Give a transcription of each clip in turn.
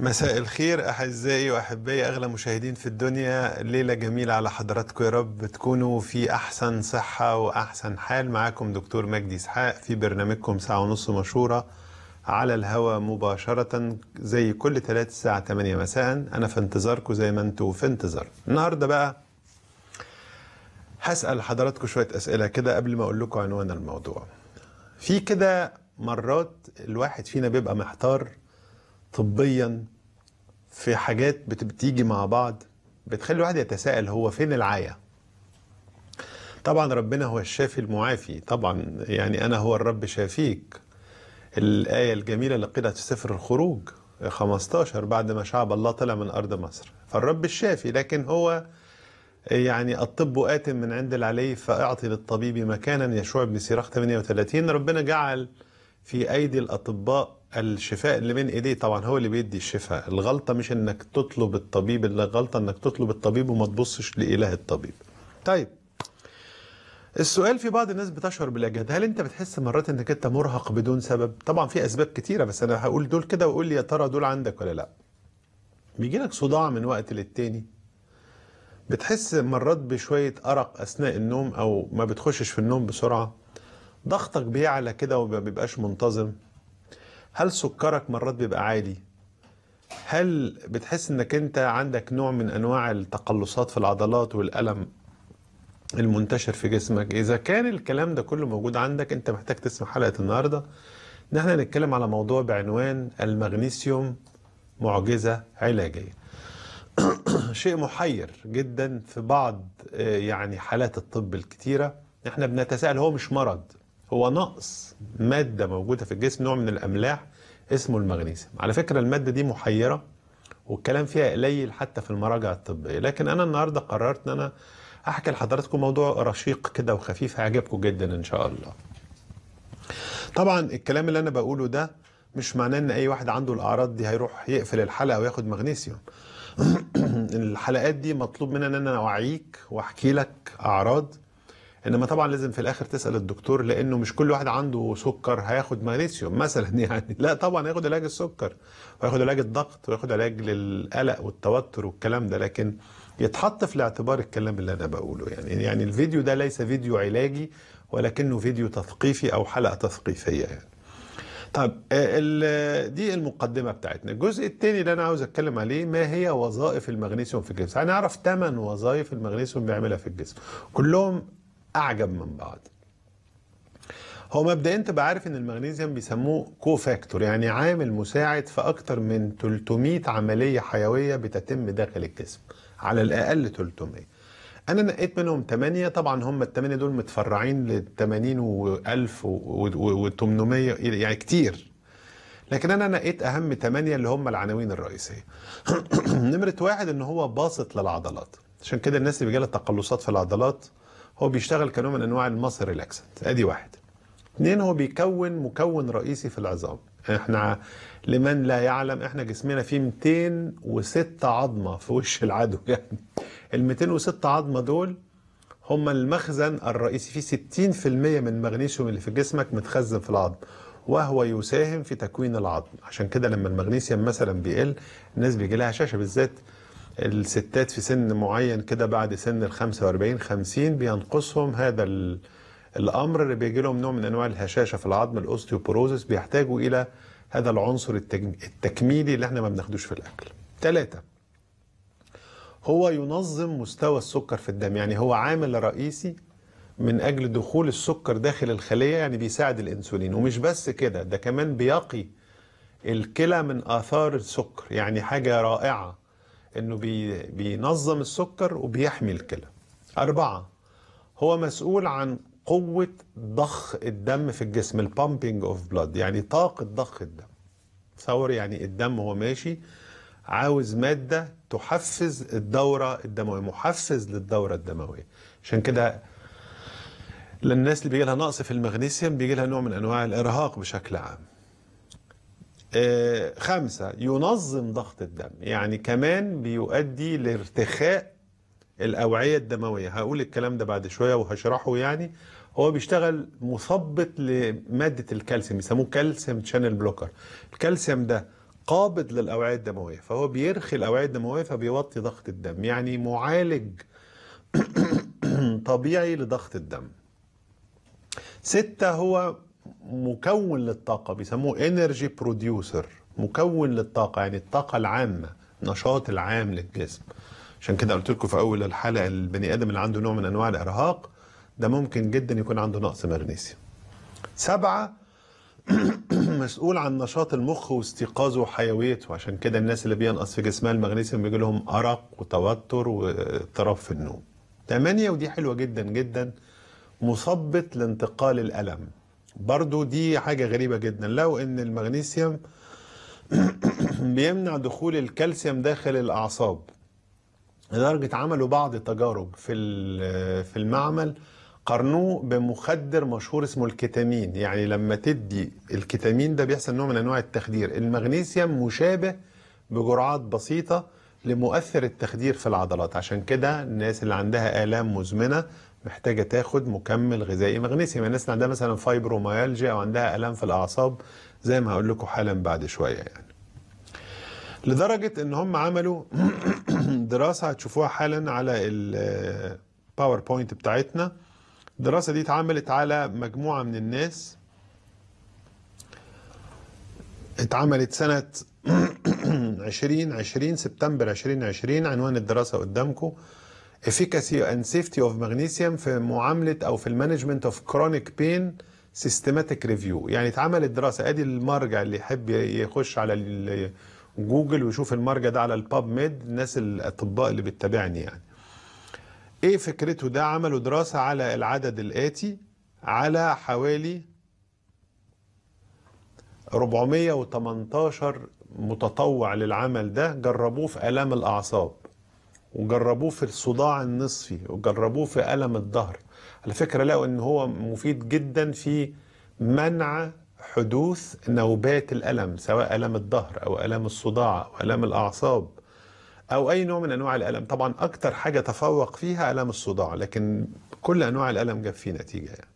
مساء الخير أعزائي وأحبائي أغلى مشاهدين في الدنيا ليلة جميلة على حضراتكم يا رب تكونوا في أحسن صحة وأحسن حال معاكم دكتور مجدي إسحاق في برنامجكم ساعة ونص مشورة على الهواء مباشرة زي كل ثلاث الساعة 8 مساء أنا في انتظاركم زي ما أنتوا في انتظار النهاردة بقى هسأل حضراتكم شوية أسئلة كده قبل ما أقول لكم عنوان الموضوع في كده مرات الواحد فينا بيبقى محتار طبيا في حاجات بت- بتيجي مع بعض بتخلي الواحد يتساءل هو فين العاية طبعا ربنا هو الشافي المعافي طبعا يعني أنا هو الرب شافيك الآية الجميلة اللي قيلت في سفر الخروج 15 بعد ما شعب الله طلع من أرض مصر فالرب الشافي لكن هو يعني الطب آت من عند العلي فأعطي للطبيب مكانا يشوع بن سيراخ 38 ربنا جعل في أيدي الأطباء الشفاء اللي بين إيديه طبعا هو اللي بيدي الشفاء الغلطة مش إنك تطلب الطبيب الغلطة إنك تطلب الطبيب وما تبصش لإله الطبيب طيب السؤال في بعض الناس بتشعر بالاجهاد هل انت بتحس مرات انك انت مرهق بدون سبب طبعا في اسباب كتيره بس انا هقول دول كده وقول لي يا ترى دول عندك ولا لا بيجي لك صداع من وقت للتاني بتحس مرات بشويه ارق اثناء النوم او ما بتخشش في النوم بسرعه ضغطك بيعلى كده وما بيبقاش منتظم هل سكرك مرات بيبقى عالي هل بتحس انك انت عندك نوع من انواع التقلصات في العضلات والالم المنتشر في جسمك اذا كان الكلام ده كله موجود عندك انت محتاج تسمع حلقه النهارده ان احنا هنتكلم على موضوع بعنوان المغنيسيوم معجزه علاجيه شيء محير جدا في بعض آه، يعني حالات الطب الكتيره احنا بنتساءل هو مش مرض هو نقص ماده موجوده في الجسم نوع من الاملاح اسمه المغنيسيوم على فكره الماده دي محيره والكلام فيها قليل حتى في المراجع الطبيه لكن انا النهارده قررت ان انا احكي لحضراتكم موضوع رشيق كده وخفيف هيعجبكم جدا ان شاء الله طبعا الكلام اللي انا بقوله ده مش معناه ان اي واحد عنده الاعراض دي هيروح يقفل الحلقه وياخد مغنيسيوم الحلقات دي مطلوب مننا ان انا اوعيك واحكي لك اعراض انما طبعا لازم في الاخر تسال الدكتور لانه مش كل واحد عنده سكر هياخد مغنيسيوم مثلا يعني لا طبعا هياخد علاج السكر وياخد علاج الضغط وياخد علاج للقلق والتوتر والكلام ده لكن يتحط في الاعتبار الكلام اللي انا بقوله يعني يعني الفيديو ده ليس فيديو علاجي ولكنه فيديو تثقيفي او حلقه تثقيفيه يعني طب آه، ال- دي المقدمه بتاعتنا الجزء الثاني اللي انا عاوز اتكلم عليه ما هي وظائف المغنيسيوم في الجسم هنعرف ثمان وظائف المغنيسيوم بيعملها في الجسم كلهم اعجب من بعض هو مبدئيا تبقى عارف ان المغنيسيوم بيسموه كوفاكتور يعني عامل مساعد في اكتر من 300 عمليه حيويه بتتم داخل الجسم على الاقل 300 انا نقيت منهم 8 طبعا هم الثمانيه دول متفرعين ل 80 و1000 و800 يعني كتير لكن انا نقيت اهم 8 اللي هم العناوين الرئيسيه نمره واحد ان هو باسط للعضلات عشان كده الناس اللي بيجيلها تقلصات في العضلات هو بيشتغل كنوع من انواع المصل ريلاكسنت ادي واحد اتنين هو بيكون مكون رئيسي في العظام احنا لمن لا يعلم احنا جسمنا فيه 206 عظمه في وش العدو يعني ال 206 عظمه دول هم المخزن الرئيسي فيه 60% من المغنيسيوم اللي في جسمك متخزن في العظم وهو يساهم في تكوين العظم عشان كده لما المغنيسيوم مثلا بيقل الناس بيجي لها هشاشه بالذات الستات في سن معين كده بعد سن ال 45 50 بينقصهم هذا ال- الامر اللي بيجي لهم نوع من انواع الهشاشه في العظم الاوستيوبوروزس بيحتاجوا الى هذا العنصر التج- التكميلي اللي احنا ما بناخدوش في الاكل. ثلاثه هو ينظم مستوى السكر في الدم يعني هو عامل رئيسي من اجل دخول السكر داخل الخليه يعني بيساعد الانسولين ومش بس كده ده كمان بيقي الكلى من اثار السكر يعني حاجه رائعه انه بي بينظم السكر وبيحمي الكلى أربعة هو مسؤول عن قوة ضخ الدم في الجسم البامبينج اوف بلاد يعني طاقة ضخ الدم تصور يعني الدم هو ماشي عاوز مادة تحفز الدورة الدموية محفز للدورة الدموية عشان كده للناس اللي بيجي لها نقص في المغنيسيوم بيجي لها نوع من انواع الارهاق بشكل عام آه، خمسة ينظم ضغط الدم يعني كمان بيؤدي لارتخاء الأوعية الدموية هقول الكلام ده بعد شوية وهشرحه يعني هو بيشتغل مثبط لمادة الكالسيوم بيسموه كالسيوم شانل بلوكر الكالسيوم ده قابض للاوعيه الدمويه فهو بيرخي الاوعيه الدمويه فبيوطي ضغط الدم يعني معالج طبيعي لضغط الدم ستة هو مكون للطاقة بيسموه انرجي بروديوسر مكون للطاقة يعني الطاقة العامة النشاط العام للجسم عشان كده قلت لكم في أول الحلقة البني آدم اللي عنده نوع من أنواع الإرهاق ده ممكن جدا يكون عنده نقص مغنيسيوم سبعة مسؤول عن نشاط المخ واستيقاظه وحيويته عشان كده الناس اللي بينقص في جسمها المغنيسيوم بيجي لهم أرق وتوتر واضطراب في النوم تمانية ودي حلوة جدا جدا مثبط لانتقال الألم برضو دي حاجة غريبة جدا لو ان المغنيسيوم بيمنع دخول الكالسيوم داخل الأعصاب لدرجة عملوا بعض التجارب في في المعمل قارنوه بمخدر مشهور اسمه الكتامين يعني لما تدي الكتامين ده بيحصل نوع من انواع التخدير المغنيسيوم مشابه بجرعات بسيطة لمؤثر التخدير في العضلات عشان كده الناس اللي عندها آلام مزمنة محتاجة تاخد مكمل غذائي مغنيسيوم الناس اللي عندها مثلا فايبروميالجيا او عندها آلام في الأعصاب زي ما هقول لكم حالا بعد شوية يعني لدرجة ان هم عملوا دراسة هتشوفوها حالا على الباوربوينت بتاعتنا الدراسة دي اتعملت على مجموعة من الناس اتعملت سنة 2020 سبتمبر 2020 عنوان الدراسة قدامكم efficacy and safety of magnesium في معاملة أو في المانجمنت of chronic pain systematic review يعني اتعملت دراسة ادي المرجع اللي يحب يخش على جوجل ويشوف المرجع ده على الباب ميد الناس الاطباء اللي بتتابعني يعني ايه فكرته ده عملوا دراسة على العدد الآتي على حوالي 418 متطوع للعمل ده جربوه في آلام الأعصاب وجربوه في الصداع النصفي وجربوه في ألم الظهر على فكرة لقوا ان هو مفيد جدا في منع حدوث نوبات الألم سواء ألم الظهر أو ألم الصداع أو ألم الأعصاب أو أي نوع من أنواع الألم طبعا أكتر حاجة تفوق فيها ألم الصداع لكن كل أنواع الألم جاب فيه نتيجة يعني.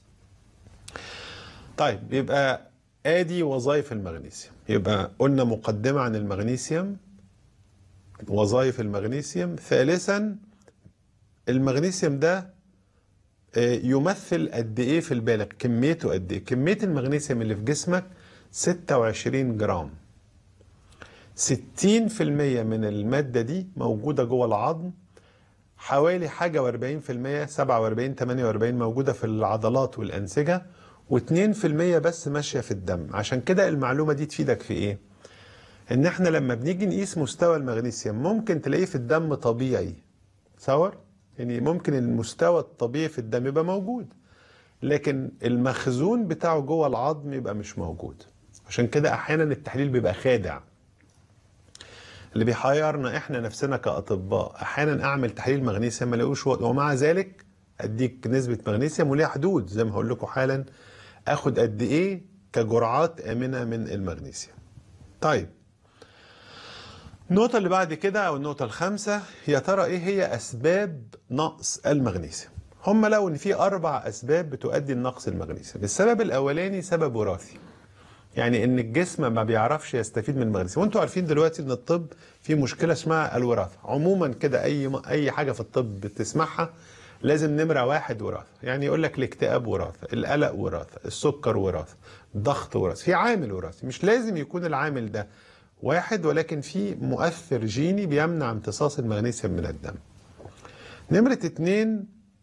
طيب يبقى آدي وظائف المغنيسيوم يبقى قلنا مقدمة عن المغنيسيوم وظائف المغنيسيوم ثالثا المغنيسيوم ده يمثل قد ايه في البالغ كميته قد ايه كميه المغنيسيوم اللي في جسمك 26 جرام 60% من الماده دي موجوده جوه العظم حوالي حاجه و40% 47 48 موجوده في العضلات والانسجه و2% بس ماشيه في الدم عشان كده المعلومه دي تفيدك في ايه ان احنا لما بنيجي نقيس مستوى المغنيسيوم ممكن تلاقيه في الدم طبيعي تصور يعني ممكن المستوى الطبيعي في الدم يبقى موجود لكن المخزون بتاعه جوه العظم يبقى مش موجود عشان كده احيانا التحليل بيبقى خادع اللي بيحيرنا احنا نفسنا كاطباء احيانا اعمل تحليل مغنيسيوم ما الاقوش ومع ذلك اديك نسبه مغنيسيوم وليها حدود زي ما هقول لكم حالا اخد قد ايه كجرعات امنه من المغنيسيوم طيب النقطة اللي بعد كده أو النقطة الخامسة يا ترى إيه هي أسباب نقص المغنيسيوم؟ هم لقوا إن في أربع أسباب بتؤدي لنقص المغنيسيوم، السبب الأولاني سبب وراثي. يعني إن الجسم ما بيعرفش يستفيد من المغنيسيوم، وأنتوا عارفين دلوقتي إن الطب في مشكلة اسمها الوراثة، عموما كده أي أي حاجة في الطب بتسمعها لازم نمرة واحد وراثة، يعني يقول لك الاكتئاب وراثة، القلق وراثة، السكر وراثة، الضغط وراثة، في عامل وراثي، مش لازم يكون العامل ده واحد ولكن في مؤثر جيني بيمنع امتصاص المغنيسيوم من الدم نمرة اتنين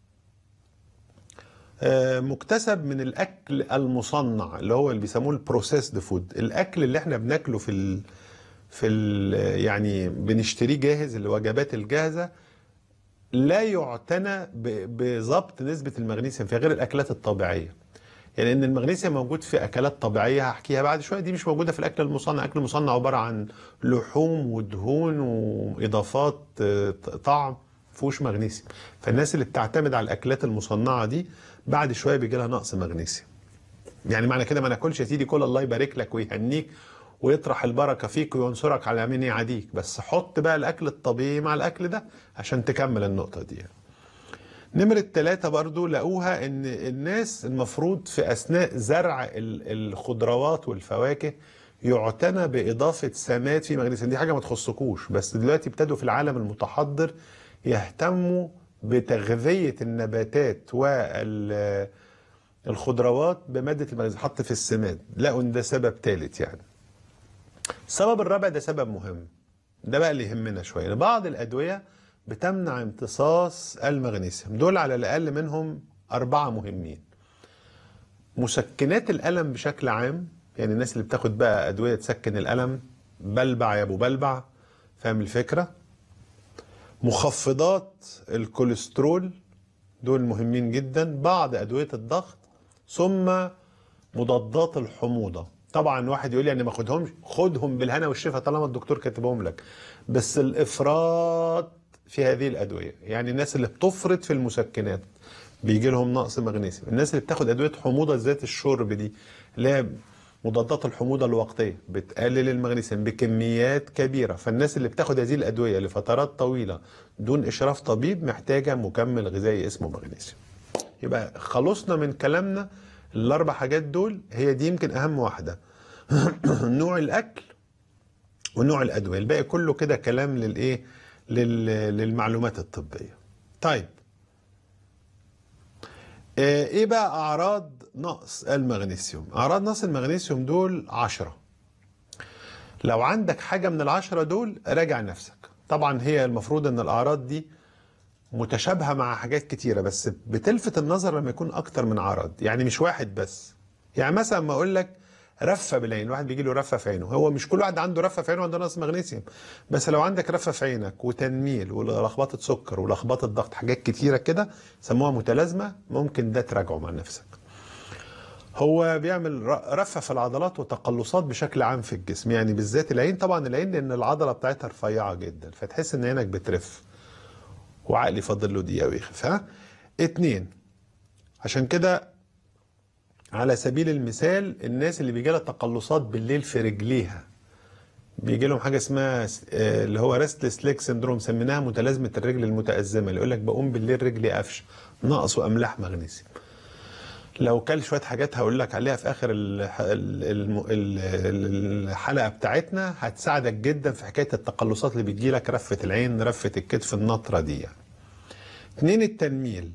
مكتسب من الاكل المصنع اللي هو اللي بيسموه البروسيسد فود الاكل اللي احنا بناكله في ال في ال يعني بنشتريه جاهز الوجبات الجاهزه لا يعتنى بضبط نسبه المغنيسيوم فيها غير الاكلات الطبيعيه يعني ان المغنيسيوم موجود في اكلات طبيعيه هحكيها بعد شويه دي مش موجوده في الاكل المصنع الاكل المصنع عباره عن لحوم ودهون واضافات طعم فيهوش مغنيسيوم فالناس اللي بتعتمد على الاكلات المصنعه دي بعد شويه بيجي لها نقص مغنيسيوم يعني معنى كده ما ناكلش يا سيدي كل الله يبارك لك ويهنيك ويطرح البركه فيك وينصرك على من يعاديك بس حط بقى الاكل الطبيعي مع الاكل ده عشان تكمل النقطه دي يعني. نمرة ثلاثة برضو لقوها ان الناس المفروض في اثناء زرع الخضروات والفواكه يعتنى بإضافة سماد في مغنيسيوم دي حاجة ما تخصكوش بس دلوقتي ابتدوا في العالم المتحضر يهتموا بتغذية النباتات والخضروات بمادة المغنيسيوم حط في السماد لقوا ان ده سبب ثالث يعني السبب الرابع ده سبب مهم ده بقى اللي يهمنا شوية بعض الأدوية بتمنع امتصاص المغنيسيوم دول على الأقل منهم أربعة مهمين مسكنات الألم بشكل عام يعني الناس اللي بتاخد بقى أدوية تسكن الألم بلبع يا أبو بلبع فاهم الفكرة مخفضات الكوليسترول دول مهمين جدا بعض أدوية الضغط ثم مضادات الحموضة طبعا واحد يقول لي يعني ما اخدهمش خدهم بالهنا والشفا طالما الدكتور كاتبهم لك بس الافراط في هذه الادويه يعني الناس اللي بتفرط في المسكنات بيجي لهم نقص مغنيسيوم الناس اللي بتاخد ادويه حموضه ذات الشرب دي اللي هي مضادات الحموضه الوقتيه بتقلل المغنيسيوم بكميات كبيره فالناس اللي بتاخد هذه الادويه لفترات طويله دون اشراف طبيب محتاجه مكمل غذائي اسمه مغنيسيوم يبقى خلصنا من كلامنا الاربع حاجات دول هي دي يمكن اهم واحده نوع الاكل ونوع الادويه الباقي كله كده كلام للايه لل- للمعلومات الطبيه طيب آه، ايه بقى اعراض نقص المغنيسيوم اعراض نقص المغنيسيوم دول عشرة لو عندك حاجة من العشرة دول راجع نفسك طبعا هي المفروض ان الاعراض دي متشابهة مع حاجات كتيرة بس بتلفت النظر لما يكون اكتر من عرض يعني مش واحد بس يعني مثلا ما اقول لك رفة بالعين واحد بيجي له رفة في عينه هو مش كل واحد عنده رفة في عينه عنده نقص مغنيسيوم بس لو عندك رفة في عينك وتنميل ولخبطة سكر ولخبطة ضغط حاجات كتيرة كده سموها متلازمة ممكن ده تراجعه مع نفسك هو بيعمل ر- رفة في العضلات وتقلصات بشكل عام في الجسم يعني بالذات العين طبعا العين لان العضلة بتاعتها رفيعة جدا فتحس ان عينك بترف وعقلي فاضل له دقيقة ويخف ها اتنين عشان كده على سبيل المثال الناس اللي بيجي لها تقلصات بالليل في رجليها بيجي لهم حاجه اسمها س- آه، اللي هو ريستلس ليك سندروم سميناها متلازمه الرجل المتازمه اللي يقول لك بقوم بالليل رجلي قفش نقص واملاح مغنيسيوم لو كل شويه حاجات هقول لك عليها في اخر الح- ال- الم- ال- الحلقه بتاعتنا هتساعدك جدا في حكايه التقلصات اللي بتجي لك رفه العين رفه الكتف النطره دي يعني. اتنين التنميل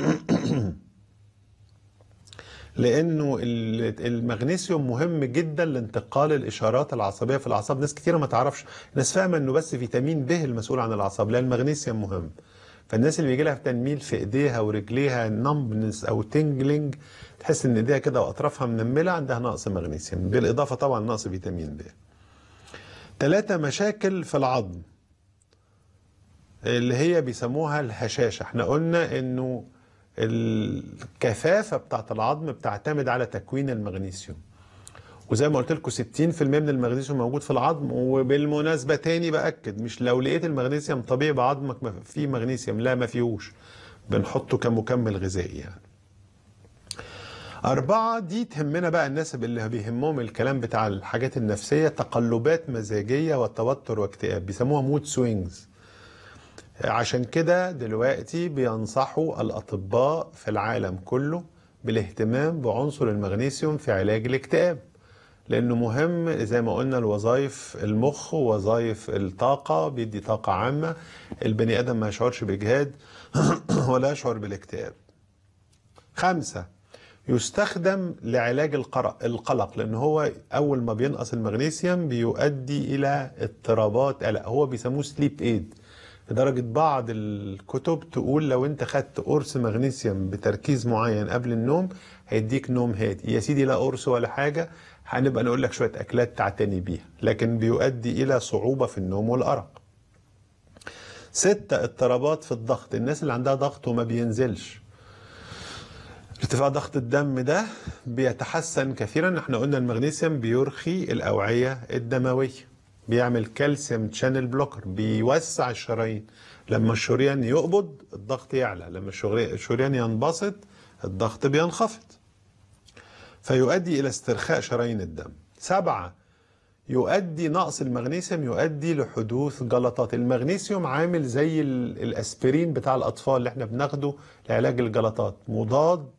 لانه ال- المغنيسيوم مهم جدا لانتقال الاشارات العصبيه في الاعصاب ناس كتيره ما تعرفش ناس فاهمه انه بس فيتامين ب المسؤول عن الاعصاب لا المغنيسيوم مهم فالناس اللي بيجي لها تنميل في ايديها ورجليها نمبنس او تنجلينج تحس ان ايديها كده واطرافها منمله عندها نقص مغنيسيوم بالاضافه طبعا نقص فيتامين ب ثلاثة مشاكل في العظم اللي هي بيسموها الهشاشة احنا قلنا انه الكثافة بتاعت العظم بتعتمد على تكوين المغنيسيوم وزي ما قلت لكم 60% من المغنيسيوم موجود في العظم وبالمناسبة تاني بأكد مش لو لقيت المغنيسيوم طبيعي بعظمك ما فيه مغنيسيوم لا ما فيهوش بنحطه كمكمل غذائي يعني أربعة دي تهمنا بقى الناس اللي بيهمهم الكلام بتاع الحاجات النفسية تقلبات مزاجية وتوتر واكتئاب بيسموها مود سوينجز عشان كده دلوقتي بينصحوا الأطباء في العالم كله بالاهتمام بعنصر المغنيسيوم في علاج الاكتئاب لأنه مهم زي ما قلنا الوظائف المخ ووظائف الطاقة بيدي طاقة عامة البني آدم ما يشعرش بإجهاد ولا يشعر بالاكتئاب خمسة يستخدم لعلاج القرق القلق لان هو اول ما بينقص المغنيسيوم بيؤدي الى اضطرابات قلق هو بيسموه سليب ايد لدرجة بعض الكتب تقول لو انت خدت قرص مغنيسيوم بتركيز معين قبل النوم هيديك نوم هادي يا سيدي لا قرص ولا حاجة هنبقى نقول لك شوية اكلات تعتني بيها لكن بيؤدي الى صعوبة في النوم والارق ستة اضطرابات في الضغط الناس اللي عندها ضغط وما بينزلش ارتفاع ضغط الدم ده بيتحسن كثيرا احنا قلنا المغنيسيوم بيرخي الاوعيه الدمويه بيعمل كالسيوم تشانل بلوكر بيوسع الشرايين لما الشريان يقبض الضغط يعلى لما الشغري- الشريان ينبسط الضغط بينخفض فيؤدي الى استرخاء شرايين الدم سبعة يؤدي نقص المغنيسيوم يؤدي لحدوث جلطات المغنيسيوم عامل زي ال- الاسبرين بتاع الاطفال اللي احنا بناخده لعلاج الجلطات مضاد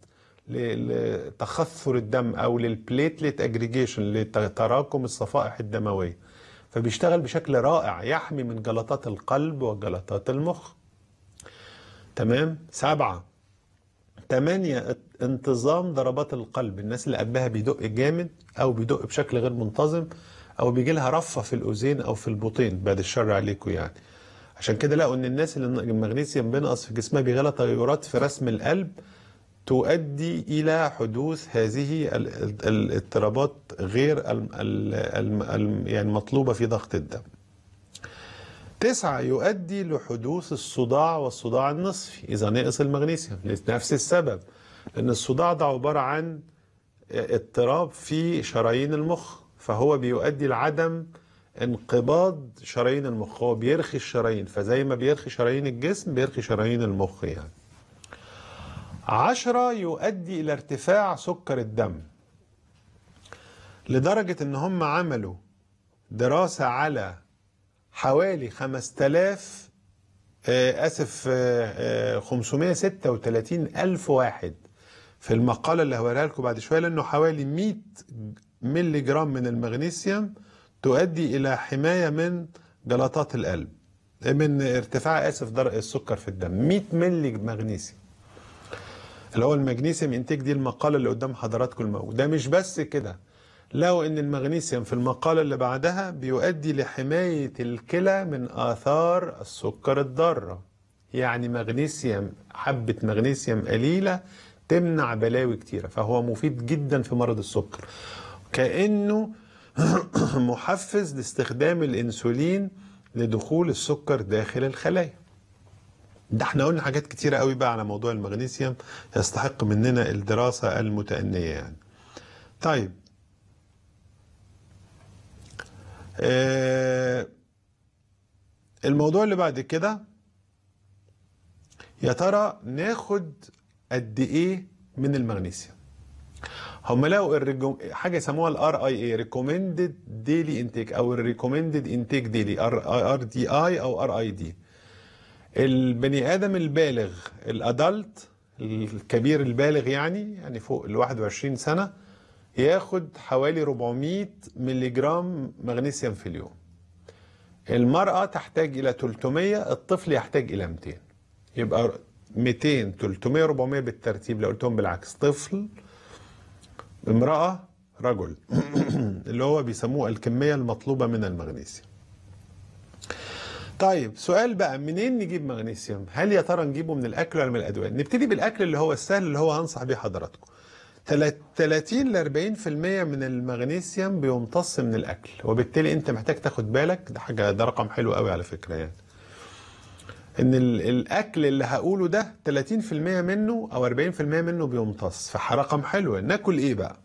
ل- لتخثر الدم او للبليتلت اجريجيشن لتراكم الصفائح الدمويه فبيشتغل بشكل رائع يحمي من جلطات القلب وجلطات المخ تمام سبعة تمانية انتظام ضربات القلب الناس اللي قلبها بيدق جامد او بيدق بشكل غير منتظم او بيجي لها رفة في الاذين او في البطين بعد الشر عليكم يعني عشان كده لقوا ان الناس اللي المغنيسيوم بينقص في جسمها بيجي لها تغيرات في رسم القلب تؤدي الى حدوث هذه ال- ال- الاضطرابات غير ال- ال- ال- ال- يعني مطلوبة في ضغط الدم تسعة يؤدي لحدوث الصداع والصداع النصفي إذا نقص المغنيسيوم لنفس السبب لأن الصداع ده عبارة عن اضطراب في شرايين المخ فهو بيؤدي لعدم انقباض شرايين المخ هو بيرخي الشرايين فزي ما بيرخي شرايين الجسم بيرخي شرايين المخ يعني عشرة يؤدي إلى ارتفاع سكر الدم لدرجة إن هم عملوا دراسة على حوالي 5000 آه، آسف آه، آه، 536 ألف واحد في المقالة اللي هوريها لكم بعد شوية لأنه حوالي 100 ملي جرام من المغنيسيوم تؤدي إلى حماية من جلطات القلب من ارتفاع آسف درجة السكر في الدم 100 ملي مغنيسيوم اللي هو المغنيسيوم انتاج دي المقالة اللي قدام حضراتكم الموجود ده مش بس كده لو ان المغنيسيوم في المقالة اللي بعدها بيؤدي لحماية الكلى من آثار السكر الضارة يعني مغنيسيوم حبة مغنيسيوم قليلة تمنع بلاوي كتيرة فهو مفيد جدا في مرض السكر كأنه محفز لاستخدام الانسولين لدخول السكر داخل الخلايا ده احنا قلنا حاجات كتيرة قوي بقى على موضوع المغنيسيوم يستحق مننا الدراسة المتأنية يعني طيب آه الموضوع اللي بعد كده يا ترى ناخد قد ايه من المغنيسيوم هم لقوا الريجو... حاجه يسموها الار اي اي ريكومندد ديلي انتيك او الريكومندد انتيك ديلي ار دي اي او ار اي دي البني ادم البالغ الادلت الكبير البالغ يعني يعني فوق ال 21 سنه ياخد حوالي 400 ملي جرام مغنيسيوم في اليوم المرأة تحتاج إلى 300 الطفل يحتاج إلى 200 يبقى 200 300 400 بالترتيب لو قلتهم بالعكس طفل امرأة رجل اللي هو بيسموه الكمية المطلوبة من المغنيسيوم طيب سؤال بقى منين نجيب مغنيسيوم هل يا ترى نجيبه من الاكل ولا من الادويه نبتدي بالاكل اللي هو السهل اللي هو هنصح بيه حضراتكم 30 ل 40% من المغنيسيوم بيمتص من الاكل وبالتالي انت محتاج تاخد بالك ده حاجه ده رقم حلو قوي على فكره يعني ان ال- الاكل اللي هقوله ده 30% منه او 40% منه بيمتص فرقم حلو ناكل ايه بقى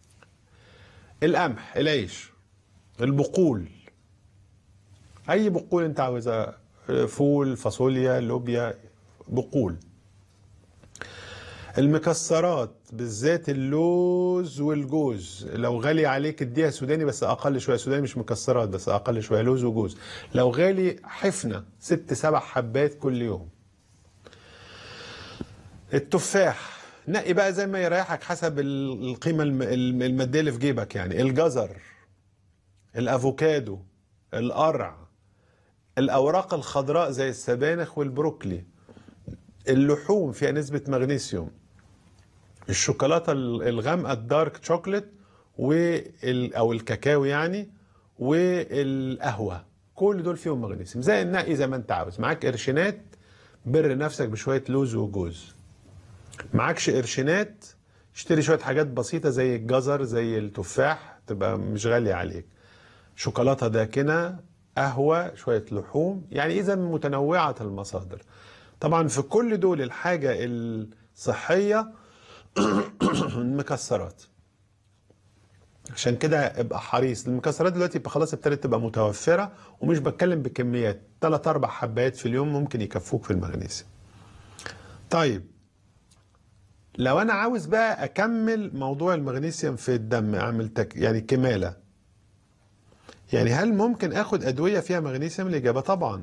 القمح العيش البقول اي بقول انت عاوزها فول فاصوليا لوبيا بقول المكسرات بالذات اللوز والجوز لو غالي عليك اديها سوداني بس اقل شويه سوداني مش مكسرات بس اقل شويه لوز وجوز لو غالي حفنه ست سبع حبات كل يوم التفاح نقي بقى زي ما يريحك حسب ال- القيمه الم- الم- الماديه اللي في جيبك يعني الجزر الافوكادو القرع الاوراق الخضراء زي السبانخ والبروكلي اللحوم فيها نسبة مغنيسيوم الشوكولاتة الغامقة الدارك شوكليت وال او الكاكاو يعني والقهوة كل دول فيهم مغنيسيوم زي النقي زي ما انت عاوز معاك قرشينات بر نفسك بشوية لوز وجوز معكش قرشينات اشتري شوية حاجات بسيطة زي الجزر زي التفاح تبقى مش غالية عليك شوكولاتة داكنة قهوة شوية لحوم يعني إذا متنوعة المصادر طبعا في كل دول الحاجة الصحية المكسرات عشان كده ابقى حريص المكسرات دلوقتي يبقى خلاص ابتدت تبقى متوفرة ومش بتكلم بكميات 3 4 حبات في اليوم ممكن يكفوك في المغنيسيوم طيب لو انا عاوز بقى اكمل موضوع المغنيسيوم في الدم اعمل تك يعني كمالة يعني هل ممكن اخد ادوية فيها مغنيسيوم الاجابة طبعا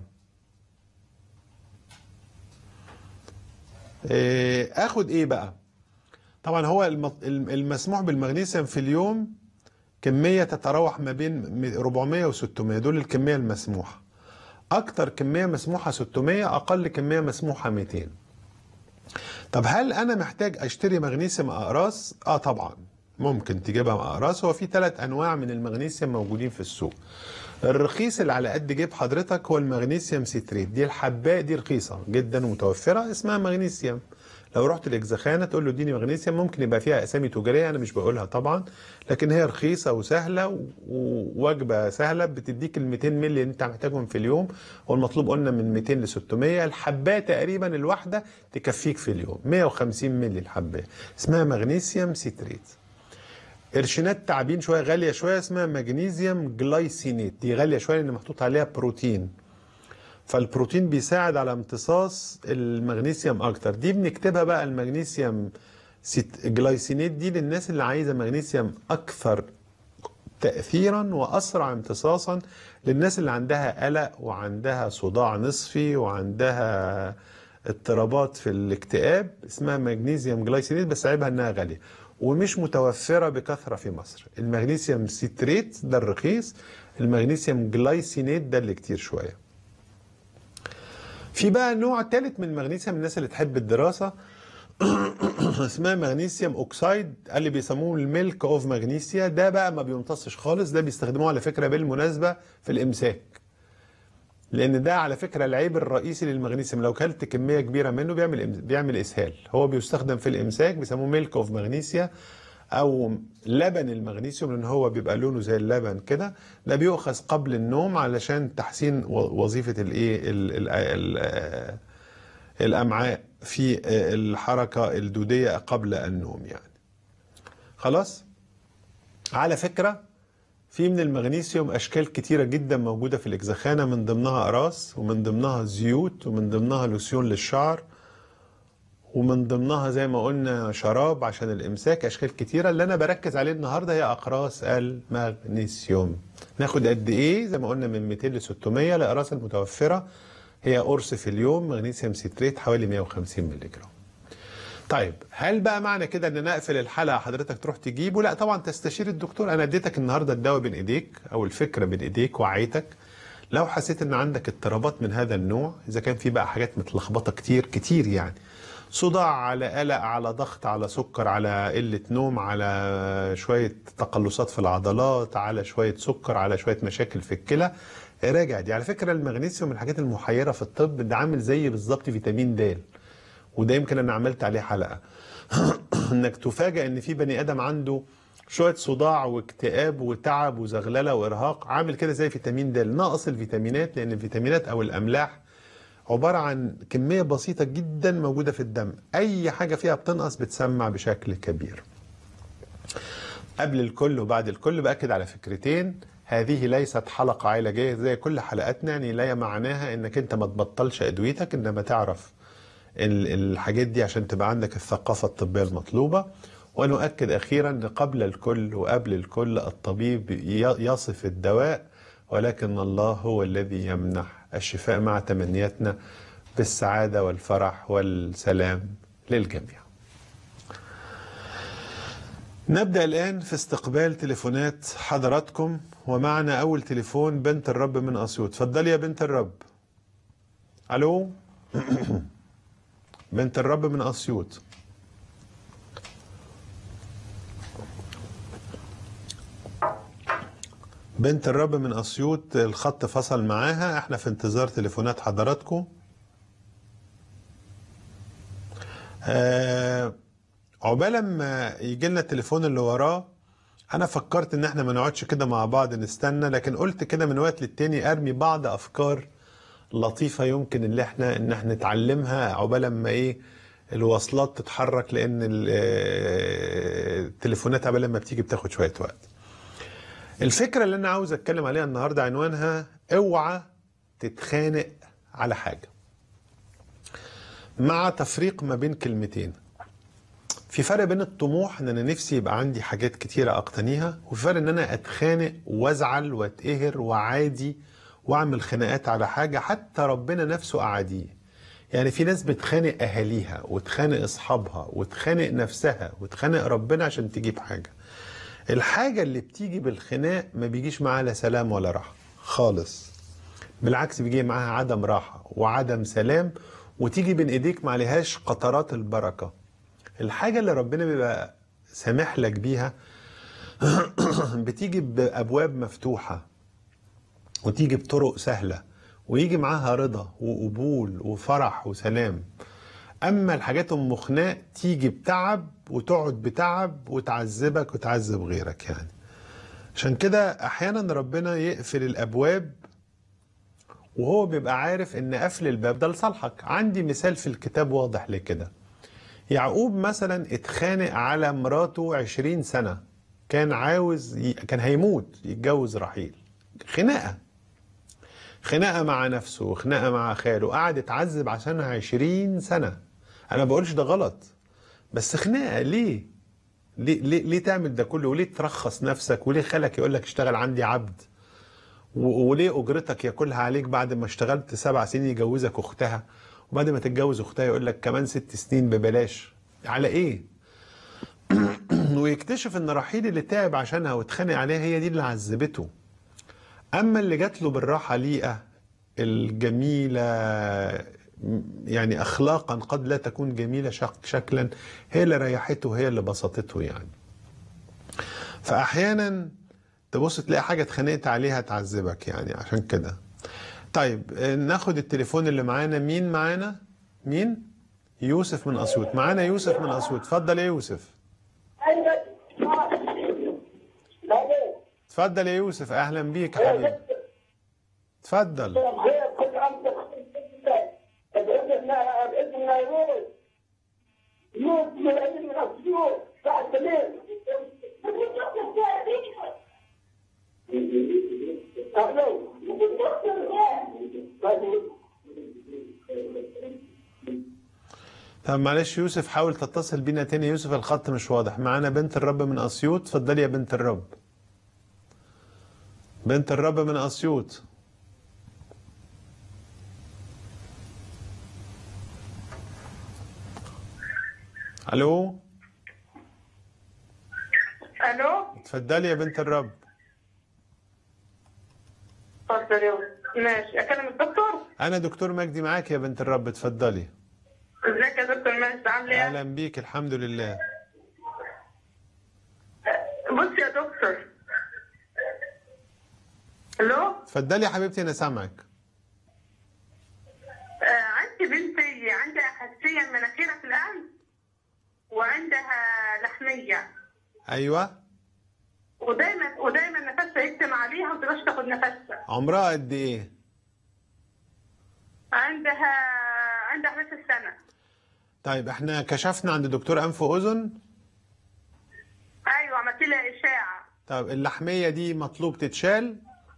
إيه، اخد ايه بقى طبعا هو الم- الم- المسموح بالمغنيسيوم في اليوم كمية تتراوح ما بين 400 و 600 دول الكمية المسموحة أكتر كمية مسموحة 600 أقل كمية مسموحة 200 طب هل أنا محتاج أشتري مغنيسيوم أقراص؟ آه طبعا ممكن تجيبها أقراص هو في ثلاث أنواع من المغنيسيوم موجودين في السوق الرخيص اللي على قد جيب حضرتك هو المغنيسيوم سيتريت دي الحباء دي رخيصة جدا ومتوفرة اسمها مغنيسيوم لو رحت الاجزخانه تقول له اديني مغنيسيوم ممكن يبقى فيها اسامي تجاريه انا مش بقولها طبعا لكن هي رخيصه وسهله و- ووجبه سهله بتديك ال 200 مللي اللي انت محتاجهم في اليوم والمطلوب قلنا من 200 ل 600 الحبايه تقريبا الواحده تكفيك في اليوم 150 مللي الحبايه اسمها مغنيسيوم سيتريت قرشينات تعبين شويه غاليه شويه اسمها مغنيسيوم جلايسينيت دي غاليه شويه لان محطوط عليها بروتين فالبروتين بيساعد على امتصاص المغنيسيوم اكتر دي بنكتبها بقى المغنيسيوم سيت جلايسينيت دي للناس اللي عايزه مغنيسيوم اكثر تاثيرا واسرع امتصاصا للناس اللي عندها قلق وعندها صداع نصفي وعندها اضطرابات في الاكتئاب اسمها مغنيسيوم جلايسينيت بس عيبها انها غاليه ومش متوفره بكثره في مصر المغنيسيوم سيتريت ده الرخيص المغنيسيوم جلايسينيت ده اللي كتير شويه في بقى نوع ثالث من المغنيسيوم الناس اللي تحب الدراسة اسمها مغنيسيوم اوكسايد اللي بيسموه الميلك اوف مغنيسيا ده بقى ما بيمتصش خالص ده بيستخدموه على فكرة بالمناسبة في الامساك لان ده على فكرة العيب الرئيسي للمغنيسيوم لو كلت كمية كبيرة منه بيعمل بيعمل اسهال هو بيستخدم في الامساك بيسموه ميلك اوف مغنيسيا او لبن المغنيسيوم لان هو بيبقى لونه زي اللبن كده ده بيؤخذ قبل النوم علشان تحسين و- وظيفه الايه ال- ال- ال- الامعاء في الحركه الدوديه قبل النوم يعني خلاص على فكره في من المغنيسيوم اشكال كتيره جدا موجوده في الاجزخانه من ضمنها اقراص ومن ضمنها زيوت ومن ضمنها لوسيون للشعر ومن ضمنها زي ما قلنا شراب عشان الامساك اشكال كتيره اللي انا بركز عليه النهارده هي اقراص المغنيسيوم ناخد قد ايه زي ما قلنا من 200 ل 600 الاقراص المتوفره هي قرص في اليوم مغنيسيوم سيتريت حوالي 150 مللي جرام طيب هل بقى معنى كده ان انا اقفل الحلقه حضرتك تروح تجيبه لا طبعا تستشير الدكتور انا اديتك النهارده الدواء بين ايديك او الفكره بين ايديك وعيتك لو حسيت ان عندك اضطرابات من هذا النوع اذا كان في بقى حاجات متلخبطه كتير كتير يعني صداع على قلق على ضغط على سكر على قلة نوم على شوية تقلصات في العضلات على شوية سكر على شوية مشاكل في الكلى راجع دي على فكرة المغنيسيوم من الحاجات المحيرة في الطب ده عامل زي بالظبط فيتامين د وده يمكن انا عملت عليه حلقة انك تفاجئ ان في بني ادم عنده شوية صداع واكتئاب وتعب وزغللة وارهاق عامل كده زي فيتامين د ناقص الفيتامينات لان الفيتامينات او الاملاح عبارة عن كمية بسيطة جدا موجودة في الدم أي حاجة فيها بتنقص بتسمع بشكل كبير قبل الكل وبعد الكل بأكد على فكرتين هذه ليست حلقة علاجية زي كل حلقاتنا يعني لا معناها انك انت ما تبطلش ادويتك انما تعرف ال- الحاجات دي عشان تبقى عندك الثقافة الطبية المطلوبة ونؤكد أخيرا أن قبل الكل وقبل الكل الطبيب ي- يصف الدواء ولكن الله هو الذي يمنح الشفاء مع تمنياتنا بالسعادة والفرح والسلام للجميع نبدأ الآن في استقبال تليفونات حضراتكم ومعنا أول تليفون بنت الرب من أسيوط اتفضلي يا بنت الرب ألو بنت الرب من أسيوط بنت الرب من أسيوط الخط فصل معاها احنا في انتظار تليفونات حضراتكم آه عقبال ما يجي لنا التليفون اللي وراه انا فكرت ان احنا ما نقعدش كده مع بعض نستنى لكن قلت كده من وقت للتاني ارمي بعض افكار لطيفة يمكن اللي احنا ان احنا نتعلمها عقبال ما ايه الوصلات تتحرك لان ال- آه، التليفونات عقبال ما بتيجي بتاخد شوية وقت الفكرة اللي انا عاوز اتكلم عليها النهاردة عنوانها اوعى تتخانق على حاجة مع تفريق ما بين كلمتين في فرق بين الطموح ان انا نفسي يبقى عندي حاجات كتيرة اقتنيها وفي فرق ان انا اتخانق وازعل واتقهر وعادي واعمل خناقات على حاجة حتى ربنا نفسه اعاديه يعني في ناس بتخانق اهاليها وتخانق اصحابها وتخانق نفسها وتخانق ربنا عشان تجيب حاجه الحاجه اللي بتيجي بالخناق ما بيجيش معاها لا سلام ولا راحه خالص بالعكس بيجي معاها عدم راحه وعدم سلام وتيجي بين ايديك ما عليهاش قطرات البركه الحاجه اللي ربنا بيبقى سامح لك بيها بتيجي بابواب مفتوحه وتيجي بطرق سهله ويجي معاها رضا وقبول وفرح وسلام اما الحاجات ام خناق تيجي بتعب وتقعد بتعب وتعذبك وتعذب غيرك يعني عشان كده احيانا ربنا يقفل الابواب وهو بيبقى عارف ان قفل الباب ده لصالحك عندي مثال في الكتاب واضح لكده يعقوب مثلا اتخانق على مراته عشرين سنة كان عاوز ي... كان هيموت يتجوز رحيل خناقة خناقة مع نفسه وخناقة مع خاله قعد يتعذب عشانها عشرين سنة أنا بقولش ده غلط بس خناقة ليه؟ ليه, ليه, ليه تعمل ده كله وليه ترخص نفسك وليه خالك يقول لك اشتغل عندي عبد و- وليه اجرتك ياكلها عليك بعد ما اشتغلت سبع سنين يجوزك اختها وبعد ما تتجوز اختها يقول لك كمان ست سنين ببلاش على ايه ويكتشف ان رحيل اللي تعب عشانها واتخانق عليها هي دي اللي عذبته اما اللي جات له بالراحه ليئه الجميله يعني اخلاقا قد لا تكون جميله شك- شكلا هي اللي ريحته هي اللي بسطته يعني فاحيانا تبص تلاقي حاجه اتخانقت عليها تعذبك يعني عشان كده طيب آه، ناخد التليفون اللي معانا مين معانا مين يوسف من اسيوط معانا يوسف من اسيوط اتفضل يا يوسف اتفضل يا يوسف اهلا بيك يا حبيبي اتفضل كل عام بإذن بإذن يموت يموت من أجل من السيوف بعد الليل أهلا طب معلش يوسف حاول تتصل بينا تاني يوسف الخط مش واضح معانا بنت الرب من اسيوط اتفضلي يا بنت الرب بنت الرب من اسيوط الو الو اتفضلي يا بنت الرب اتفضل يا ولد. ماشي اكلم الدكتور انا دكتور مجدي معاك يا بنت الرب اتفضلي ازيك يا دكتور ماشي عامل ايه اهلا بيك الحمد لله بص يا دكتور الو اتفضلي يا حبيبتي انا سامعك آه عندي بنتي عندها حساسيه مناخيرها في الانف وعندها لحميه ايوه ودايما ودايما نفسها يكتم عليها وما تقدرش تاخد نفسها عمرها قد ايه عندها عندها 11 سنه طيب احنا كشفنا عند دكتور انف واذن ايوه عملت لها اشاعه طب اللحميه دي مطلوب تتشال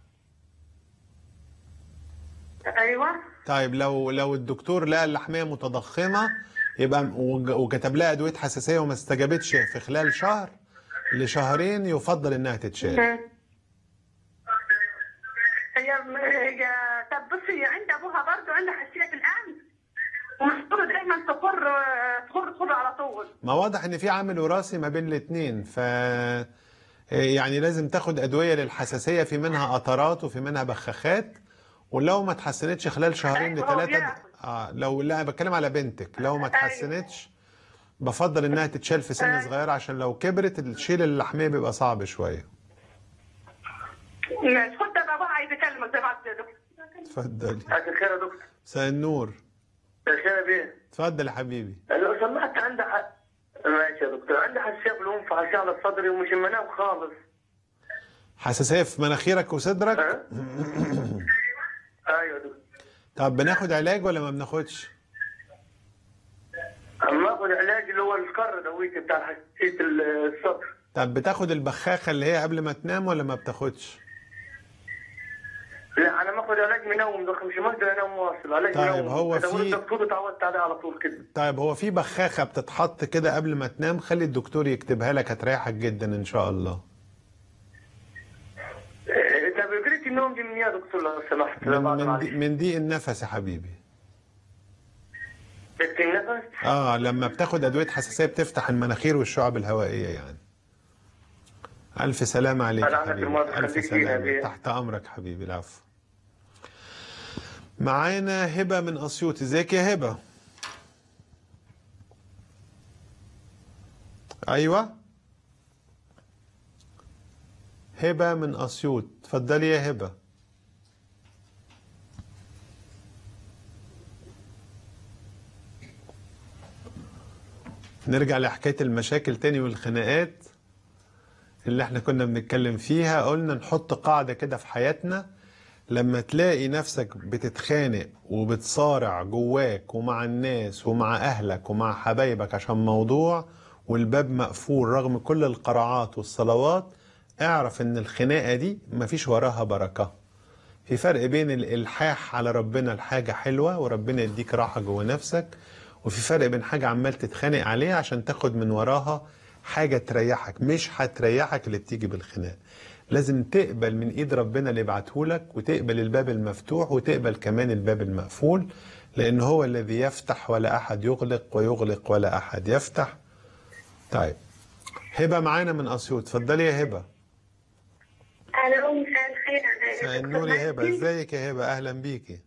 ايوه طيب لو لو الدكتور لقى اللحميه متضخمه يبقى وج- وكتب لها ادويه حساسيه وما استجابتش في خلال شهر لشهرين يفضل انها تتشال مم. هي هي طب بصي هي عند ابوها برضه عندها حساسيه في الانف ومفروض دايما تخر تخر تخر على طول ما واضح ان في عامل وراثي ما بين الاثنين ف يعني لازم تاخد ادويه للحساسيه في منها قطرات وفي منها بخاخات ولو ما اتحسنتش خلال شهرين أيوة، هو لثلاثه بياخد. اه لو لا أنا بتكلم على بنتك لو ما أيوة. اتحسنتش بفضل انها تتشال في سن أيوة. صغير عشان لو كبرت الشيل اللحميه بيبقى صعب شويه ماشي خد ده بابا عايز يكلمك زي بعض يا دكتور اتفضلي مساء الخير يا دكتور مساء النور مساء الخير يا بيه اتفضل يا حبيبي لو سمحت عندي ح... ماشي يا دكتور عندي حساسيه في الانف حساسيه على صدري ومش منام خالص حساسيه في مناخيرك وصدرك ها؟ ايوه يا دكتور طب بناخد علاج ولا ما بناخدش اما اخذ علاج اللي هو القر دويتي بتاع حساسيه الصدر طب بتاخد البخاخه اللي هي قبل ما تنام ولا ما بتاخدش لا انا باخذ علاج منوم ده مش مقدر انام واصل علاج طيب، منوم هو كده في- والدكتور اتعودت عليه على طول كده طيب هو في بخاخة بتتحط كده قبل ما تنام خلي الدكتور يكتبها لك هتريحك جدا ان شاء الله إيه، طب قريت النوم دي من يا دكتور لو سمحت من بعد من, معلش. دي من ضيق النفس يا حبيبي تكتم نفس اه لما بتاخد ادويه حساسيه بتفتح المناخير والشعب الهوائيه يعني الف سلامه عليك يا أنا حبيبي المرة الف خليك فينا سلامه بيه. تحت امرك حبيبي العفو معانا هبه من اسيوط ازيك يا هبه ايوه هبه من اسيوط اتفضلي يا هبه نرجع لحكاية المشاكل تاني والخناقات اللي احنا كنا بنتكلم فيها قلنا نحط قاعدة كده في حياتنا لما تلاقي نفسك بتتخانق وبتصارع جواك ومع الناس ومع أهلك ومع حبايبك عشان موضوع والباب مقفول رغم كل القرعات والصلوات اعرف ان الخناقة دي مفيش وراها بركة في فرق بين الالحاح على ربنا لحاجه حلوه وربنا يديك راحه جوه نفسك وفي فرق بين حاجه عمال تتخانق عليها عشان تاخد من وراها حاجه تريحك مش هتريحك اللي بتيجي بالخناق لازم تقبل من ايد ربنا اللي يبعته لك وتقبل الباب المفتوح وتقبل كمان الباب المقفول لان هو الذي يفتح ولا احد يغلق ويغلق ولا احد يفتح طيب هبه معانا من اسيوط اتفضلي يا هبه الو مساء الخير مساء النور يا هبه ازيك يا هبه اهلا بيكي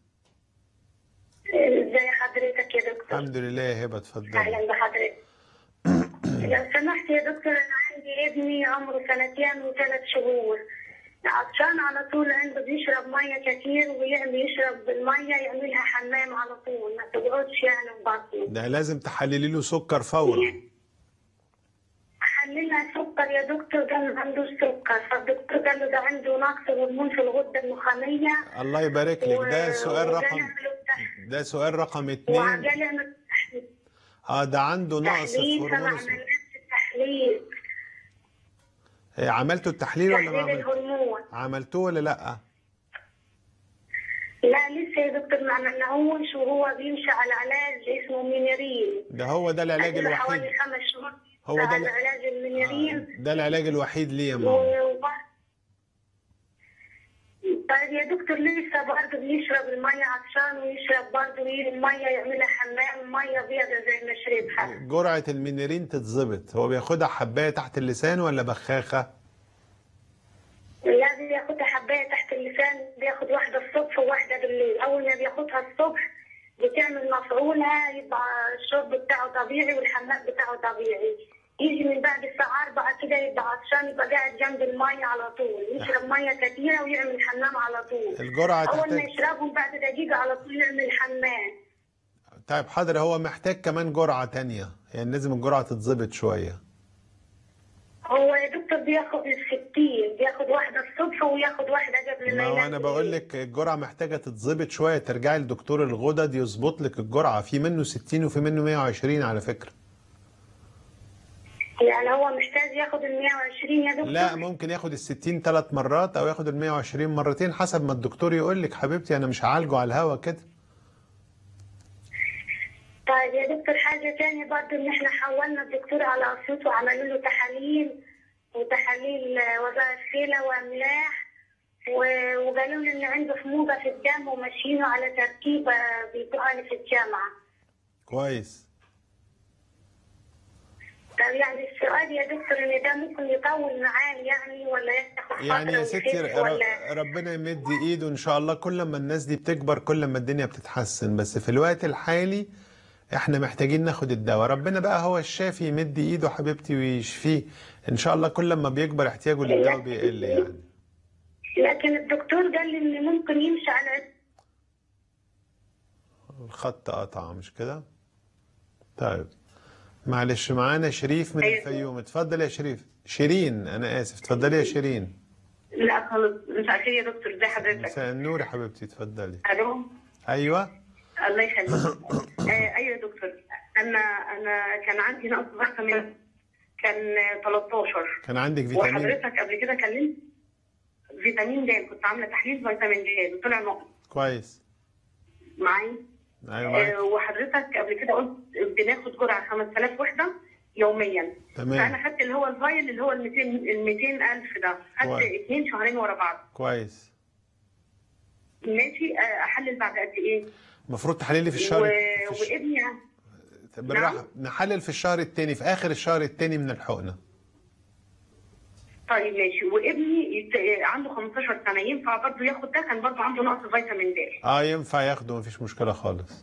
ازي حضرتك يا دكتور الحمد لله يا هبه اتفضلي اهلا بحضرتك لو سمحت يا دكتور انا عندي ابني عمره سنتين وثلاث شهور عطشان على طول عنده بيشرب ميه كتير ويعمل يشرب الميه يعملها حمام على طول ما تقعدش يعني في بطنه ده لازم تحللي له سكر فورا حللها سكر يا دكتور قال ما عندوش سكر فالدكتور قال له ده عنده نقص هرمون في الغده النخاميه الله يبارك لك ده و- سؤال وقال رقم يعمل التح- ده سؤال رقم اتنين وقال يعمل التحليل اه ده عنده نقص في تحليل فما هرمون السكر. عملناش التحليل إيه، عملتوا التحليل ولا ما تحليل عملتوا الهرمون عملتوه ولا لا لا لسه يا دكتور ما عملناهوش وهو بيمشي على علاج اسمه مينيرين ده هو ده العلاج أديله الوحيد حوالي خمس شهور هو ده على ال- علاج المينيرين ده العلاج الوحيد ليه يا ماما وبعد طيب يا دكتور لسه برضه بيشرب المية عطشان ويشرب برضه المية يعملها حمام مية بيضة زي ما شربها جرعة المينيرين تتظبط هو بياخدها حباية تحت اللسان ولا بخاخة لا بياخدها حباية تحت اللسان بياخد واحدة الصبح وواحدة بالليل أول ما بياخدها الصبح بتعمل مفعولها يبقى الشرب بتاعه طبيعي والحمام بتاعه طبيعي يجي من بعد الساعة 4 كده يبقى عطشان يبقى قاعد جنب المية على طول يشرب مية كتيرة ويعمل حمام على طول الجرعة أول ما تحتاج يشربهم بعد دقيقة على طول يعمل حمام طيب حاضر هو محتاج كمان جرعة تانية يعني لازم الجرعة تتظبط شوية هو يا دكتور بياخد الستين بياخد واحدة الصبح وياخد واحدة قبل ما ما هو ينام انا بقول لك الجرعه محتاجه تتظبط شويه ترجعي لدكتور الغدد يظبط لك الجرعه في منه 60 وفي منه 120 على فكره يعني هو محتاج ياخد ال 120 يا دكتور لا ممكن ياخد ال 60 ثلاث مرات او ياخد ال 120 مرتين حسب ما الدكتور يقول لك حبيبتي انا مش هعالجه على الهوا كده طيب يا دكتور حاجة تانية برضه إن إحنا حولنا الدكتور على أسيوط وعملوا له تحاليل وتحاليل آه، وظائف كلى وأملاح و- وقالوا لي إن عنده حموضة في الدم وماشيينه على تركيبة بيدوها في الجامعة. كويس طب يعني السؤال يا دكتور إن ده ممكن يطول معاه يعني ولا ياخد يعني يا فترة ستي ويخف ر- ولا ربنا يمد ايده ان شاء الله كل ما الناس دي بتكبر كل ما الدنيا بتتحسن بس في الوقت الحالي احنا محتاجين ناخد الدواء ربنا بقى هو الشافي يمد ايده حبيبتي ويشفيه ان شاء الله كل ما بيكبر احتياجه للدواء بيقل يعني لكن الدكتور قال لي إن ممكن يمشي على الخط قطع مش كده طيب معلش معانا شريف من أيوة. الفيوم اتفضل يا شريف شيرين انا اسف اتفضلي يا شيرين لا خالص مش عارفة يا دكتور ازي حضرتك مساء النور يا حبيبتي اتفضلي الو ايوه الله يخليك آه ايوه يا دكتور انا انا كان عندي نقص فيتامين كان 13 كان عندك فيتامين وحضرتك قبل كده كلمت فيتامين د كنت عامله تحليل فيتامين د وطلع نقص كويس معايا ايوه معاك آه وحضرتك قبل كده قلت بناخد جرعه 5000 وحده يوميا تمام فانا خدت اللي هو الفايل اللي هو ال 200 ال 200000 ده خدت كويس. اثنين شهرين ورا بعض كويس ماشي آه احلل بعد قد ايه؟ المفروض تحللي في الشهر و... في, الش... وابني بالراحه نحلل في الشهر الثاني في اخر الشهر الثاني من الحقنه طيب ماشي وابني يت- عنده 15 سنه ينفع برضه ياخد ده كان برضه عنده نقص فيتامين د اه ينفع ياخده مفيش مشكله خالص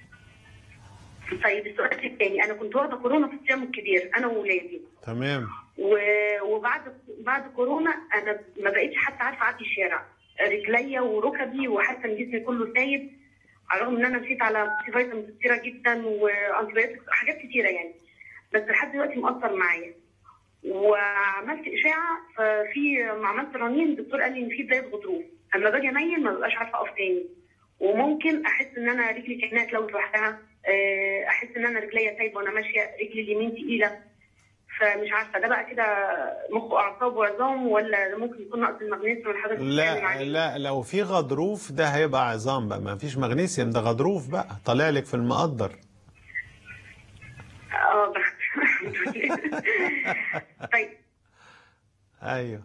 طيب السؤال الثاني انا كنت واخده كورونا في الصيام الكبير انا وولادي تمام و- وبعد بعد كورونا انا ما بقتش حتى عارفه اعدي الشارع رجليا وركبي وحاسه ان جسمي كله سايب على الرغم ان انا مشيت على فيتامين كتيره جدا وانتيبيوتكس حاجات كتيره يعني بس لحد دلوقتي مأثر معايا وعملت اشاعه ففي ما عملت رنين الدكتور قال لي ان في بدايه غضروف اما باجي اميل ما ببقاش عارفه اقف تاني وممكن احس ان انا رجلي كانها اتلوت لوحدها آه، احس ان انا رجليا سايبه وانا ماشيه رجلي اليمين تقيله فمش عارفه ده بقى كده مخ واعصاب وعظام ولا ده ممكن يكون نقص المغنيسيوم ولا حاجه بتتعمل لا عليه؟ لا لو في غضروف ده هيبقى عظام بقى ما فيش مغنيسيوم ده غضروف بقى طالع لك في المقدر اه ده طيب ايوه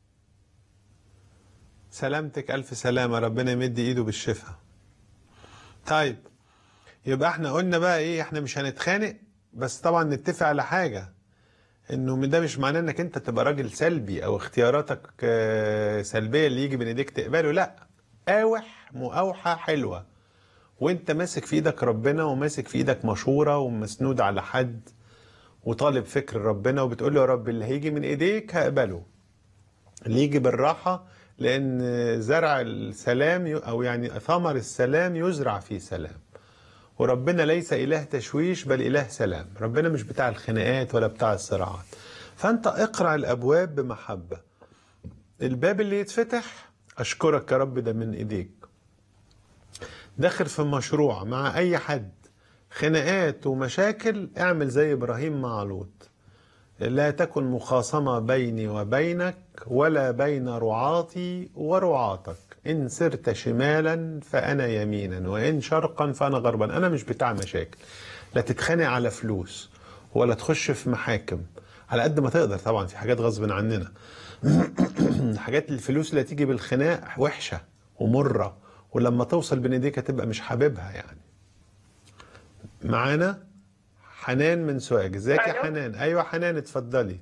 سلامتك الف سلامه ربنا يمد ايده بالشفاء طيب يبقى احنا قلنا بقى ايه احنا مش هنتخانق بس طبعا نتفق على حاجه انه ده مش معناه انك انت تبقى راجل سلبي او اختياراتك آه، سلبيه اللي يجي بين ايديك تقبله لا قاوح مقاوحه حلوه وانت ماسك في ايدك ربنا وماسك في ايدك مشوره ومسنود على حد وطالب فكر ربنا وبتقول له يا رب اللي هيجي من ايديك هقبله اللي يجي بالراحة لأن زرع السلام ي- أو يعني ثمر السلام يزرع في سلام وربنا ليس إله تشويش بل إله سلام ربنا مش بتاع الخناقات ولا بتاع الصراعات فأنت اقرع الأبواب بمحبة الباب اللي يتفتح أشكرك يا رب ده من إيديك داخل في مشروع مع أي حد خناقات ومشاكل اعمل زي إبراهيم مع لوط لا تكن مخاصمة بيني وبينك ولا بين رعاتي ورعاتك إن سرت شمالا فأنا يمينا وإن شرقا فأنا غربا أنا مش بتاع مشاكل لا تتخانق على فلوس ولا تخش في محاكم على قد ما تقدر طبعا في حاجات غصب عننا حاجات الفلوس اللي تيجي بالخناق وحشة ومرة ولما توصل بين ايديك هتبقى مش حاببها يعني معانا حنان من سوهاج ازيك يا ألو. حنان ايوه حنان اتفضلي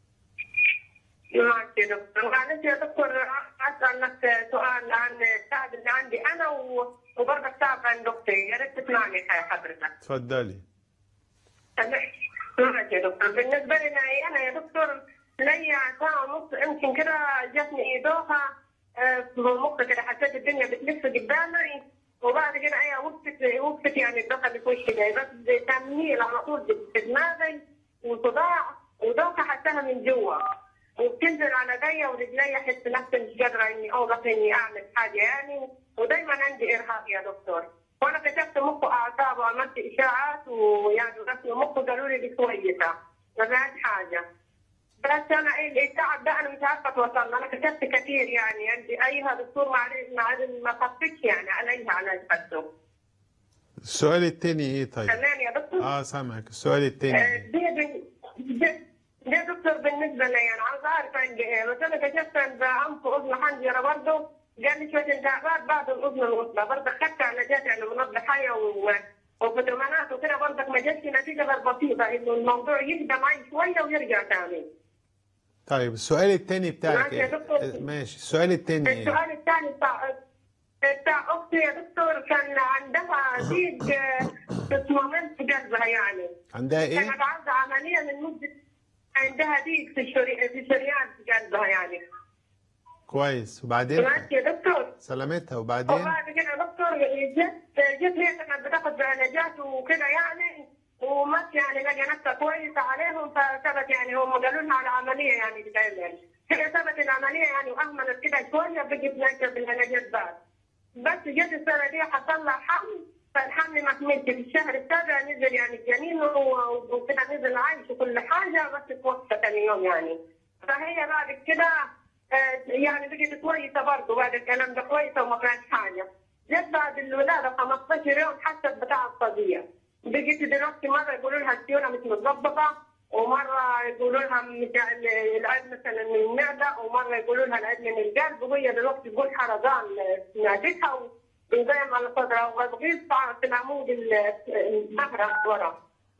معك يا دكتور معلش يا دكتور اسالك سؤال عن التعب اللي عندي انا و- وبرضك تعب عند اختي يا ريت تسمعني يا حضرتك اتفضلي معك يا دكتور بالنسبه لي أنا- انا يا دكتور ليا ساعه ونص يمكن كده جاتني دوخه آه، في مخي كده حسيت الدنيا بتلف قدامي وبعد كده هي وقفت وقفت يعني الدوخه اللي في وشي ده بس تمهيل على طول في دماغي وصداع ودوخه حساها من جوا وبتنزل على ايديا ورجليا احس نفسي مش قادره اني اوقف اني اعمل حاجه يعني ودايما عندي ارهاق يا دكتور وانا كشفت مخ واعصاب وعملت اشاعات ويعني رسم مخ قالوا لي دي كويسه ما فيهاش حاجه بس انا ايه التعب ده انا مش عارفه اتوصل له. انا كشفت كثير يعني عندي ايها دكتور ما عرف- ما عرف- ما خفتش يعني عليها علاج بس السؤال التاني ايه طيب تمام يا دكتور اه سامعك السؤال التاني آه، إيه؟ دي بن- دي- ده دكتور بالنسبه لي يعني عاوز اعرف عندي ايه بس انا كشفت عند انف اذن حنجره برضه قال لي شويه التهابات بعد الاذن الوسطى برضه خدت علاجات يعني منظم حياه و- وفيتامينات وكده برضك ما جاتش نتيجه غير بسيطه انه الموضوع يهدى معي شويه ويرجع ثاني طيب السؤال التاني بتاعك معاك يا ايه دكتور. آه، ماشي السؤال التاني ايه السؤال الثاني بتاع بتاع اختي يا دكتور كان عندها ضيق آه، في صمامين في قلبها يعني عندها ايه كانت عاوزة عملية من مدة عندها ضيق في الشري... في الشريان في قلبها يعني كويس وبعدين سمعت يا دكتور سلامتها وبعدين وبعد كده يا دكتور جت جت هي كانت بتاخد علاجات وكده يعني ومات يعني لقى نفسها كويسة عليهم فثبت يعني هم قالوا لها على عملية يعني بتعمل هي ثبت العملية يعني وأهملت كده شوية بقت ماشية بالعلاجات بعد بس جت السنة دي حصل لها حمل فالحمل ما كملش في الشهر السابع نزل يعني الجنين و- وكده نزل عايش وكل حاجة بس توفى ثاني يوم يعني فهي بعد كده آه، يعني بقت كويسة برضه بعد الكلام ده كويسة وما فيهاش حاجة جت بعد الولادة 15 يوم حست بتاع الصدية بقيت دلوقتي مرة يقولوا لها السيونة مش متظبطة ومرة يقولوا لها مش العيد مثلا من المعدة ومرة يقولوا لها العيد من القلب وهي دلوقتي تقول حرقان في معدتها وينزيم على صدرها وغضغيط في العمود ال- الظهر ورا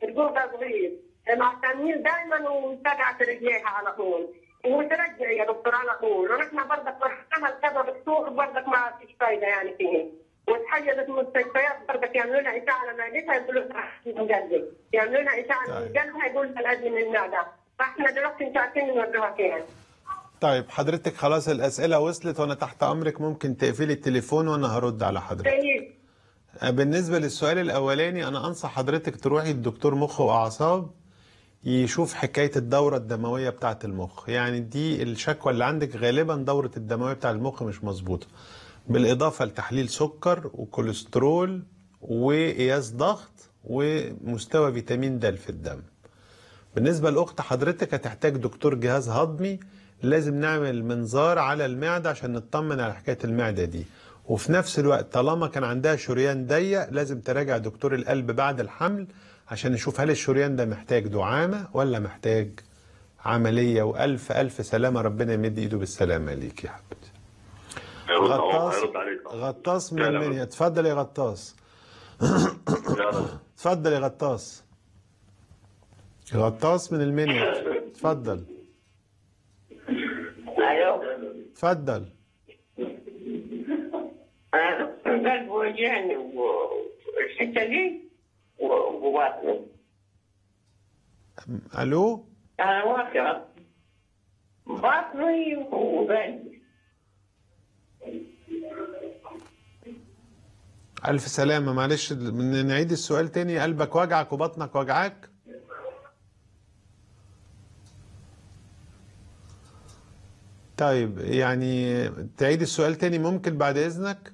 الجوده صغير مع التنميل دايما ومتابعه رجليها على طول وترجع يا دكتور على طول ونحن برضك رحناها لكذا دكتور برضك ما فيش فايده يعني فيه وتحيزت المستشفيات برضك يعملوا لها اشعه على معدتها يقولوا لها مجدد يعملوا لها اشعه طيب. من قلبها يقول لها الازمه من المعده فاحنا دلوقتي مش عارفين نودوها فين طيب حضرتك خلاص الأسئلة وصلت وأنا تحت أمرك ممكن تقفلي التليفون وأنا هرد على حضرتك طيب بالنسبة للسؤال الأولاني أنا أنصح حضرتك تروحي لدكتور مخ وأعصاب يشوف حكاية الدورة الدموية بتاعة المخ يعني دي الشكوى اللي عندك غالبا دورة الدموية بتاع المخ مش مظبوطة بالإضافة لتحليل سكر وكوليسترول وقياس ضغط ومستوى فيتامين د في الدم بالنسبة لأخت حضرتك هتحتاج دكتور جهاز هضمي لازم نعمل منظار على المعدة عشان نطمن على حكاية المعدة دي وفي نفس الوقت طالما كان عندها شريان ضيق لازم تراجع دكتور القلب بعد الحمل عشان نشوف هل الشريان ده محتاج دعامة ولا محتاج عملية وألف ألف سلامة ربنا يمد إيده بالسلامة ليك يا حبيبتي هيرد غطاس هيرد عليك غطاس من لا، لا. المنيا اتفضل يا غطاس لا، اتفضل يا غطاس غطاس من المنيا اتفضل ايوه اتفضل انا قلب وجعني والحته دي وبطني الو انا واقفه بطني وقلبي الف سلامة معلش من- نعيد السؤال تاني قلبك وجعك وبطنك وجعاك طيب يعني تعيد السؤال تاني ممكن بعد اذنك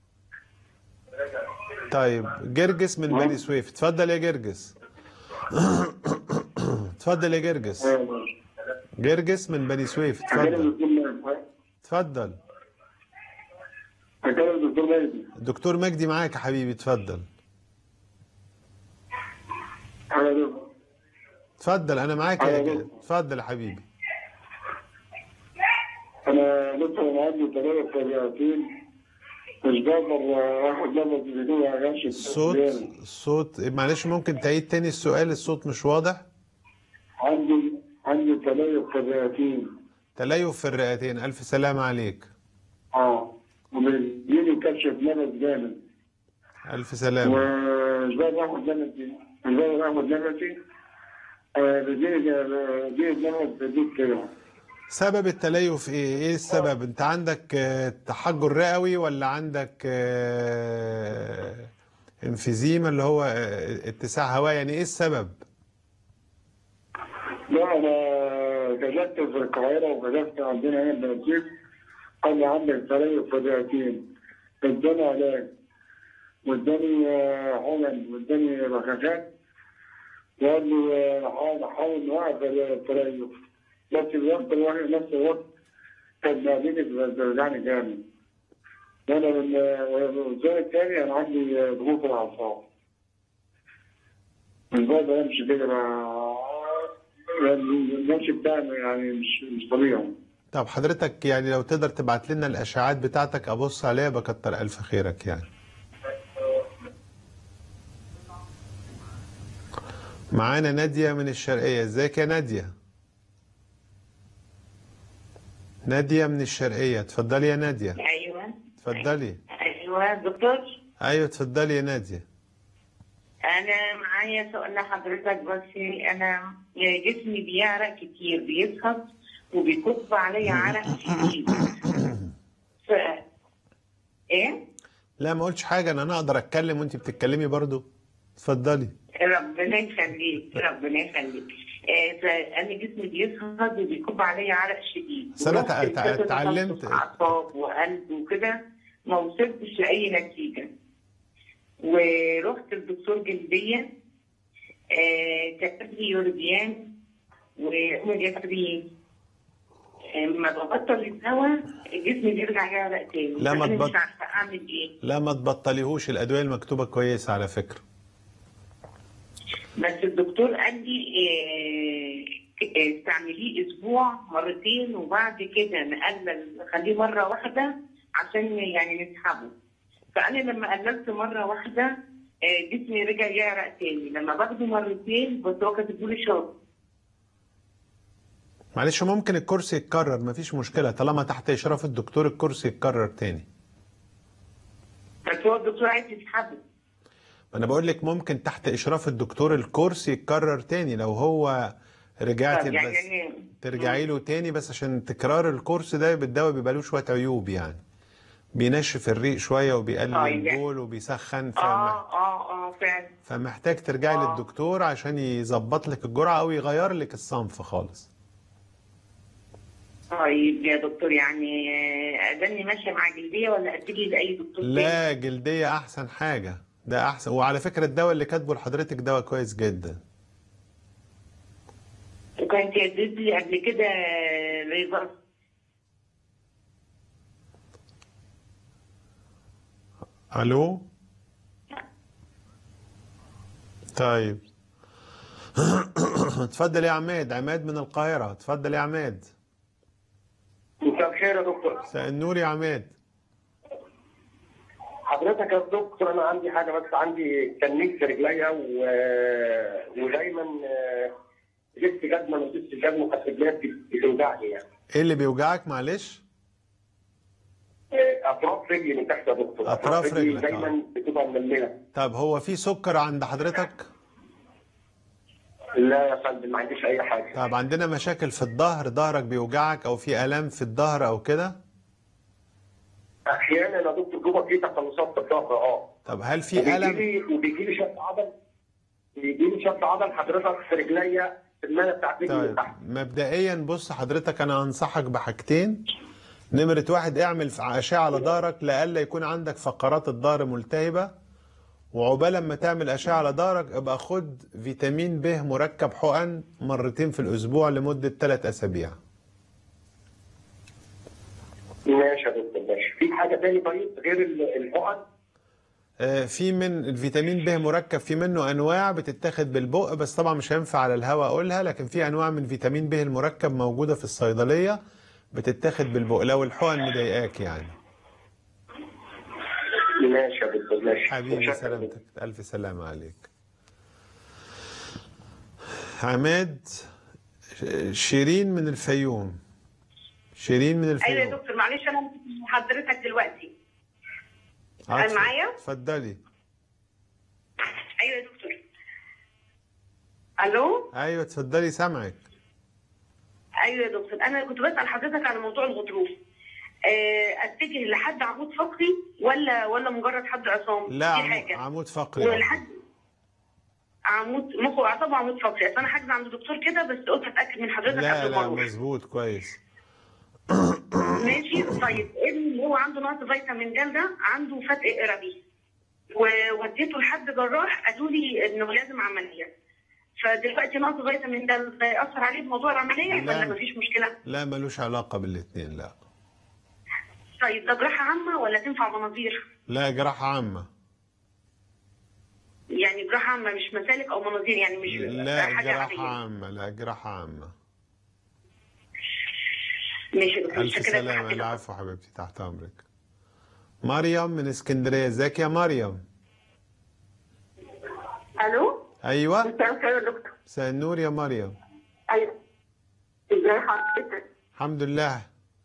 طيب جرجس من بني سويف اتفضل يا جرجس اتفضل يا جرجس جرجس من بني سويف اتفضل اتفضل هكلم الدكتور مجدي دكتور مجدي معاك يا حبيبي اتفضل على اتفضل انا معاك يا أيوة. ج- اتفضل يا حبيبي انا لسه عندي ثلاثة سيارتين مش بقدر اخد نفس بدون عشان الصوت الصوت معلش ممكن تعيد تاني السؤال الصوت مش واضح عندي عندي ثلاثة سيارتين تليف في الرئتين الف سلامة عليك اه وبيجيلي كشف نفس جامد الف سلامة ومش بقدر اخد نفسي مش بقدر اخد نفسي آه، بيجيلي بيجيلي نفس جديد كده سبب التليف ايه ايه السبب انت عندك آه، تحجر رئوي ولا عندك آه، انفيزيما اللي هو آه، اتساع هواء يعني ايه السبب لا انا كشفت في القاهرة وكشفت عندنا هنا في بنزيف قال لي عندك تليف في الرئتين اداني علاج واداني آه، حقن واداني بخاخات وقال لي آه، حاول حاول نوقف التليف بس في نفس الوقت نفس الوقت كان معدتي بتوجعني جامد وانا من والسؤال الثاني انا عندي آه، ضغوط الاعصاب مش بقدر امشي كده ما- يعني المشي بتاعي يعني مش مش طبيعي طب حضرتك يعني لو تقدر تبعت لنا الاشعاعات بتاعتك ابص عليها بكتر الف خيرك يعني معانا نادية من الشرقية ازيك يا نادية نادية من الشرقية اتفضلي يا نادية ايوه اتفضلي ايوه دكتور ايوه اتفضلي يا نادية انا معايا سؤال لحضرتك بس انا جسمي بيعرق كتير بيسخط وبيكب عليا عرق شديد ف ايه لا ما قلتش حاجة انا انا اقدر اتكلم وانت بتتكلمي برضو اتفضلي ربنا يخليك ربنا يخليك آه، فانا جسمي بيسخط وبيكب عليا عرق شديد بس أنا ورحت تع- تع- لكذا اتعلمت- تخصص اعصاب وقلب وكده ما وصلتش لاي نتيجه ورحت لدكتور جلديه آه، كتب لي يوربيان واوميجا 3 آه، ما ببطل الدواء جسمي بيرجع يعرق تاني لا، ما فأنا تبط- مش عارفه اعمل ايه لا ما تبطليهوش الادوية المكتوبة كويسة على فكرة بس الدكتور قال لي آه، آه، استعمليه اسبوع مرتين وبعد كده نقلل نخليه مره واحده عشان يعني نسحبه فانا لما قللت مره واحده آه، جسمي رجع يعرق تاني لما باخده مرتين بس هو كاتب لي شرط معلش ممكن الكورس يتكرر مفيش مشكلة طالما تحت إشراف الدكتور الكورس يتكرر تاني بس هو الدكتور عايز يسحبه ما أنا بقول لك ممكن تحت إشراف الدكتور الكورس يتكرر تاني لو هو رجعتي طب يعني بس يعني ترجعي له تاني بس عشان تكرار الكورس ده بالدواء بيبقى له شوية عيوب يعني بينشف الريق شوية وبيقلل طيب. البول وبيسخن فمح- اه اه اه فعلا فمحتاج ترجعي آه. للدكتور عشان يظبط لك الجرعة أو يغير لك الصنف خالص طيب يا دكتور يعني آه، اداني ماشيه مع جلديه ولا اتجي لاي دكتور تاني؟ لا جلدية أحسن حاجة ده أحسن وعلى فكرة الدواء اللي كاتبه لحضرتك دواء كويس جدا وكانت اديت لي قبل كده ريفرس ألو طيب اتفضل يا عماد عماد من القاهرة اتفضل يا عماد مساء الخير يا دكتور مساء النور يا عماد حضرتك يا دكتور انا عندي حاجه بس عندي تنميل في رجليا و... ودايما آه، جبت جزمه ما جبتش جزمه كانت رجليا بت- بتوجعني يعني ايه اللي بيوجعك معلش آه، اطراف رجلي من تحت يا دكتور أطراف رجلي رجلك، دايما بتبقى ململه طب هو في سكر عند حضرتك لا يا فندم ما عنديش اي حاجه طب عندنا مشاكل في الظهر ظهرك بيوجعك او في الام في الظهر او كده احيانا يا دكتور جوه في تقلصات في الظهر اه طب هل في وبيجي الم لي وبيجي لي شد عضل بيجي لي شد عضل حضرتك في رجليا في الماله بتاعت رجلي من طيب تحت مبدئيا بص حضرتك انا انصحك بحاجتين نمرة واحد اعمل في أشعة على ظهرك لألا يكون عندك فقرات الظهر ملتهبة وعقبال ما تعمل أشعة على ظهرك ابقى خد فيتامين ب مركب حقن مرتين في الأسبوع لمدة 3 أسابيع ماشي يا دكتور ماشي في حاجه تاني طيب غير ال- الحقن آه، في من الفيتامين ب مركب في منه انواع بتتاخد بالبق بس طبعا مش هينفع على الهواء اقولها لكن في انواع من فيتامين ب المركب موجوده في الصيدليه بتتاخد بالبق لو الحقن مضايقاك يعني ماشي يا دكتور ماشي حبيبي متشكر. سلامتك الف سلامه عليك عماد ش- شيرين من الفيوم شيرين من ايوه يا الفيوم دكتور معلش انا مع حضرتك دلوقتي آه، أنا معايا؟ اتفضلي ايوه يا دكتور الو ايوه اتفضلي سامعك ايوه يا دكتور انا كنت بسال حضرتك على موضوع الغضروف آه، اتجه لحد عمود فقري ولا ولا مجرد حد عصام لا دي عمو- حاجه عمود فقري ولحد عمود مخ واعصاب وعمود فقري اصل انا حاجزه عند دكتور كده بس قلت اتاكد من حضرتك لا قبل ما لا اروح مظبوط كويس ماشي طيب ابني اللي هو عنده نقص فيتامين د ده عنده فتق قربي ووديته لحد جراح قالوا لي انه لازم عمليه فدلوقتي نقص فيتامين د ده ياثر عليه بموضوع العمليه لا. ولا مفيش مشكله؟ لا ملوش علاقه بالاثنين لا طيب ده جراحه عامه ولا تنفع مناظير؟ لا جراحة عامة يعني جراحه عامه مش مسالك او مناظير يعني مش لا حاجه جراحة عاديه عامة لا جراحة عامة ماشي دكتور ألف شكرا سلامة لحضرتك. العفو حبيبتي تحت أمرك مريم من اسكندرية ازيك يا مريم الو أيوة مساء الخير يا دكتور مساء النور يا مريم ايوه ازي حضرتك الحمد لله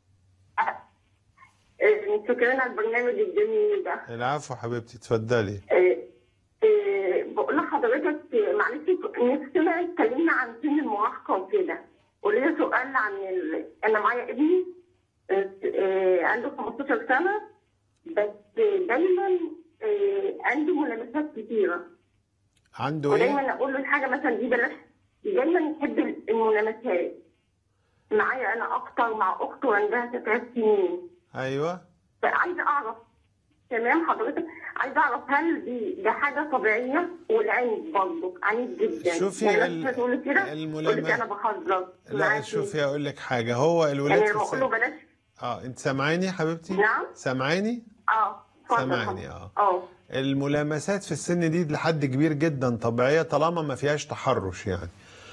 آه، شكرا على البرنامج الجميل ده العفو حبيبتي اتفضلي آه، آه، بقول لحضرتك آه، معلش نفسنا اتكلمنا عن سن المراهقه وكده وليا سؤال عن ال... انا معايا ابني آه، آه، عنده 15 سنه بس دايما آه، عنده ملامسات كتيره عنده ايه؟ ودايما اقول له الحاجه مثلا دي بلاش دايما يحب الملامسات معايا انا اكتر مع اخته عندها ثلاث سنين أيوة فعايزه اعرف تمام حضرتك عايزه اعرف هل دي ده حاجه طبيعيه والعنف برضه عنيف جدا شوفي يعني ال- الناس تقول كده الملامة- تقول لك انا بهزر لا معاكي. شوفي أقول لك حاجة هو الولاد يعني في بقول له السن بلاش اه أنت سامعاني يا حبيبتي؟ نعم. سامعاني؟ اه اتفضل سامعني حضرتك. اه اه الملامسات في السن دي لحد كبير جدا طبيعية طالما ما فيهاش تحرش يعني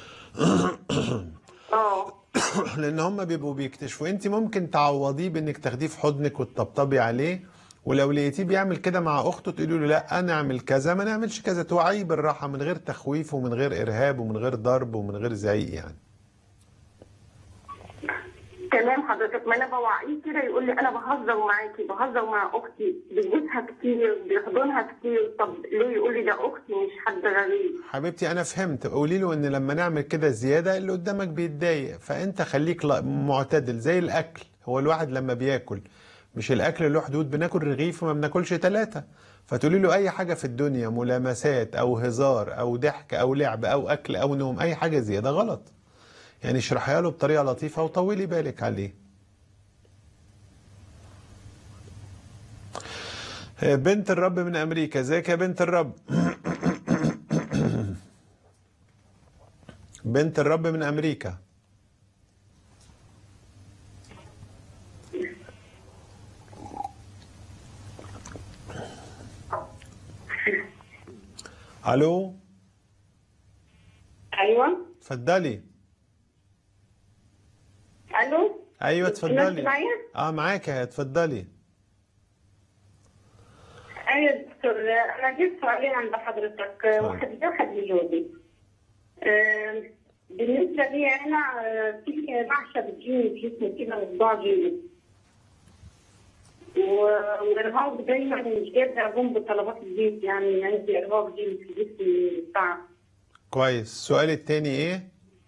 اه لان هم بيبقوا بيكتشفوا انت ممكن تعوضيه بانك تاخديه في حضنك وتطبطبي عليه ولو لقيتيه بيعمل كده مع اخته تقولي له لا انا اعمل كذا ما نعملش كذا توعيه بالراحه من غير تخويف ومن غير ارهاب ومن غير ضرب ومن غير زعيق يعني تمام حضرتك ما انا بوعيه كده يقول لي انا بهزر معاكي بهزر مع اختي بيجوزها كتير بيحضنها كتير طب ليه يقول لي ده اختي مش حد غريب حبيبتي انا فهمت قولي له ان لما نعمل كده زياده اللي قدامك بيتضايق فانت خليك لا- معتدل زي الاكل هو الواحد لما بياكل مش الاكل له حدود بناكل رغيف وما بناكلش ثلاثه فتقولي له اي حاجه في الدنيا ملامسات او هزار او ضحك او لعب او اكل او نوم اي حاجه زياده غلط يعني اشرحيها له بطريقه لطيفه وطولي بالك عليه بنت الرب من امريكا ازيك يا بنت الرب بنت الرب من امريكا الو ايوه اتفضلي الو ايوه الناس اتفضلي معايا؟ اه معاك يا اتفضلي ايوه يا دكتور انا جبت سؤالين عند حضرتك واحد ده واحد لجوزي آه، بالنسبه لي انا آه، في رعشه بتجيني في جسمي كده وصداع جامد و- وارهاق دايما مش قادره اقوم بطلبات البيت يعني عندي ارهاق جامد في جسمي تعب كويس السؤال التاني ايه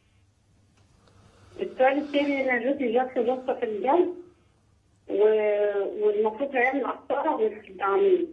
السؤال الثاني انا جوزي جات له جلطه في الجنب و- والمفروض هيعمل قسطره ومش عامل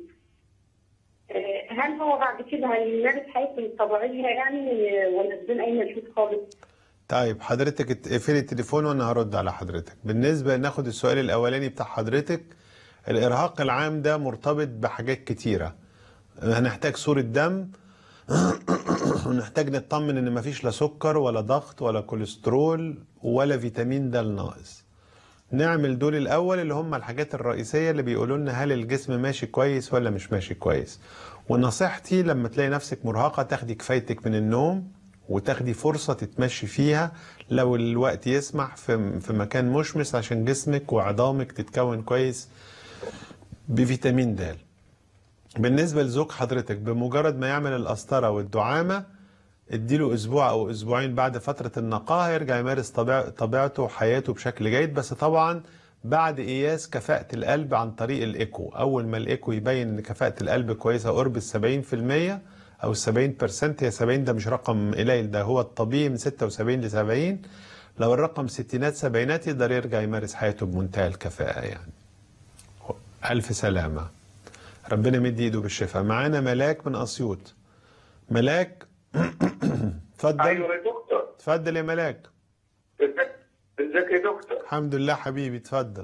هل هو بعد كده هيمارس حياته الطبيعيه يعني ولا بدون اي مجهود خالص؟ طيب حضرتك اقفلي التليفون وانا هرد على حضرتك بالنسبه ناخد السؤال الاولاني بتاع حضرتك الارهاق العام ده مرتبط بحاجات كتيره هنحتاج صوره دم ونحتاج نطمن ان مفيش لا سكر ولا ضغط ولا كوليسترول ولا فيتامين د الناقص نعمل دول الاول اللي هم الحاجات الرئيسيه اللي بيقولوا لنا هل الجسم ماشي كويس ولا مش ماشي كويس ونصيحتي لما تلاقي نفسك مرهقه تاخدي كفايتك من النوم وتاخدي فرصه تتمشي فيها لو الوقت يسمح في في مكان مشمس عشان جسمك وعظامك تتكون كويس بفيتامين د بالنسبه لزوج حضرتك بمجرد ما يعمل القسطره والدعامه اديله اسبوع او اسبوعين بعد فتره النقاهه يرجع يمارس طبيع طبيعته وحياته بشكل جيد بس طبعا بعد قياس كفاءة القلب عن طريق الايكو اول ما الايكو يبين ان كفاءة القلب كويسة قرب ال 70% او ال 70% هي 70 ده مش رقم قليل ده هو الطبيعي من 76 ل 70 لو الرقم ستينات سبعينات يقدر يرجع يمارس حياته بمنتهى الكفاءة يعني ألف سلامة ربنا يمد ايده بالشفاء معانا ملاك من اسيوط ملاك اتفضل ايوه يا دكتور اتفضل يا ملاك ازيك ازيك يا دكتور الحمد لله حبيبي اتفضل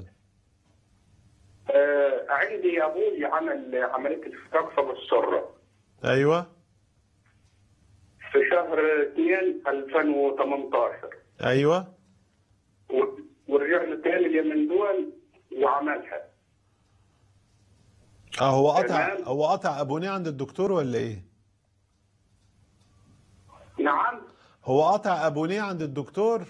آه عندي ابوي عمل عمليه الفراق في السره ايوه في شهر 2 2018 ايوه و- ورجع له تاني اليومين دول وعملها اه هو قطع تمام. هو قطع ابونيه عند الدكتور ولا ايه نعم هو قطع ابونيه عند الدكتور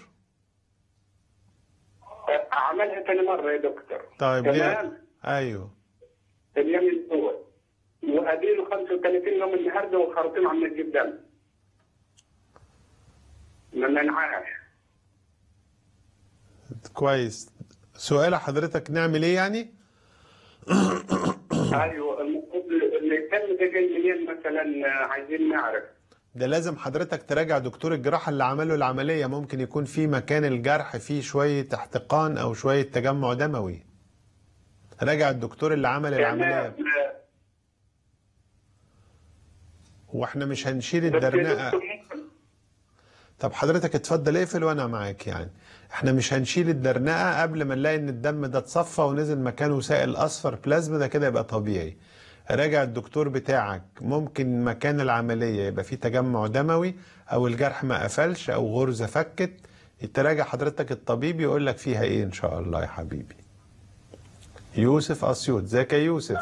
آه، عملها تاني مره يا دكتور طيب ليه تمام ايوه اليومين دول واديله 35 يوم النهارده وخرطين عم الدم ما منعاش كويس سؤال حضرتك نعمل ايه يعني ايوه المفروض اللي الدم ده جاي منين مثلا آه، عايزين نعرف ده لازم حضرتك تراجع دكتور الجراحة اللي عمل له العملية ممكن يكون في مكان الجرح فيه شوية احتقان أو شوية تجمع دموي راجع الدكتور اللي عمل العملية تمام. واحنا مش هنشيل بس يا الدرنقة دكتور طب حضرتك اتفضل اقفل وانا معاك يعني احنا مش هنشيل الدرنقة قبل ما نلاقي ان الدم ده اتصفى ونزل مكانه سائل اصفر بلازما ده كده يبقى طبيعي راجع الدكتور بتاعك ممكن مكان العملية يبقى فيه تجمع دموي او الجرح ما قفلش او غرزة فكت تراجع حضرتك الطبيب يقول لك فيها ايه ان شاء الله يا حبيبي يوسف اسيوط ازيك يا يوسف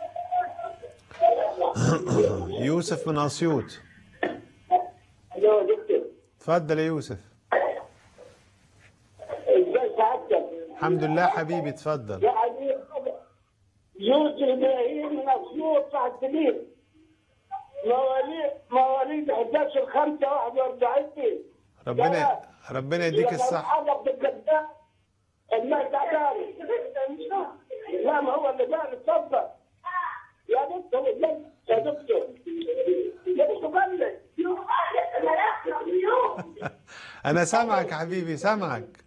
يوسف من اسيوط ايوه يا دكتور اتفضل يا يوسف ازاي سعادتك؟ الحمد لله حبيبي اتفضل يعني يوسف ابراهيم من اسيوط تحت سليم مواليد مواليد 11 5 41 ربنا ربنا يديك الصحة الصحة الناس تعبان لا ما هو اللي قال اتفضل يا دكتور يا دكتور يا دكتور قال لي أنا سامعك يا حبيبي سامعك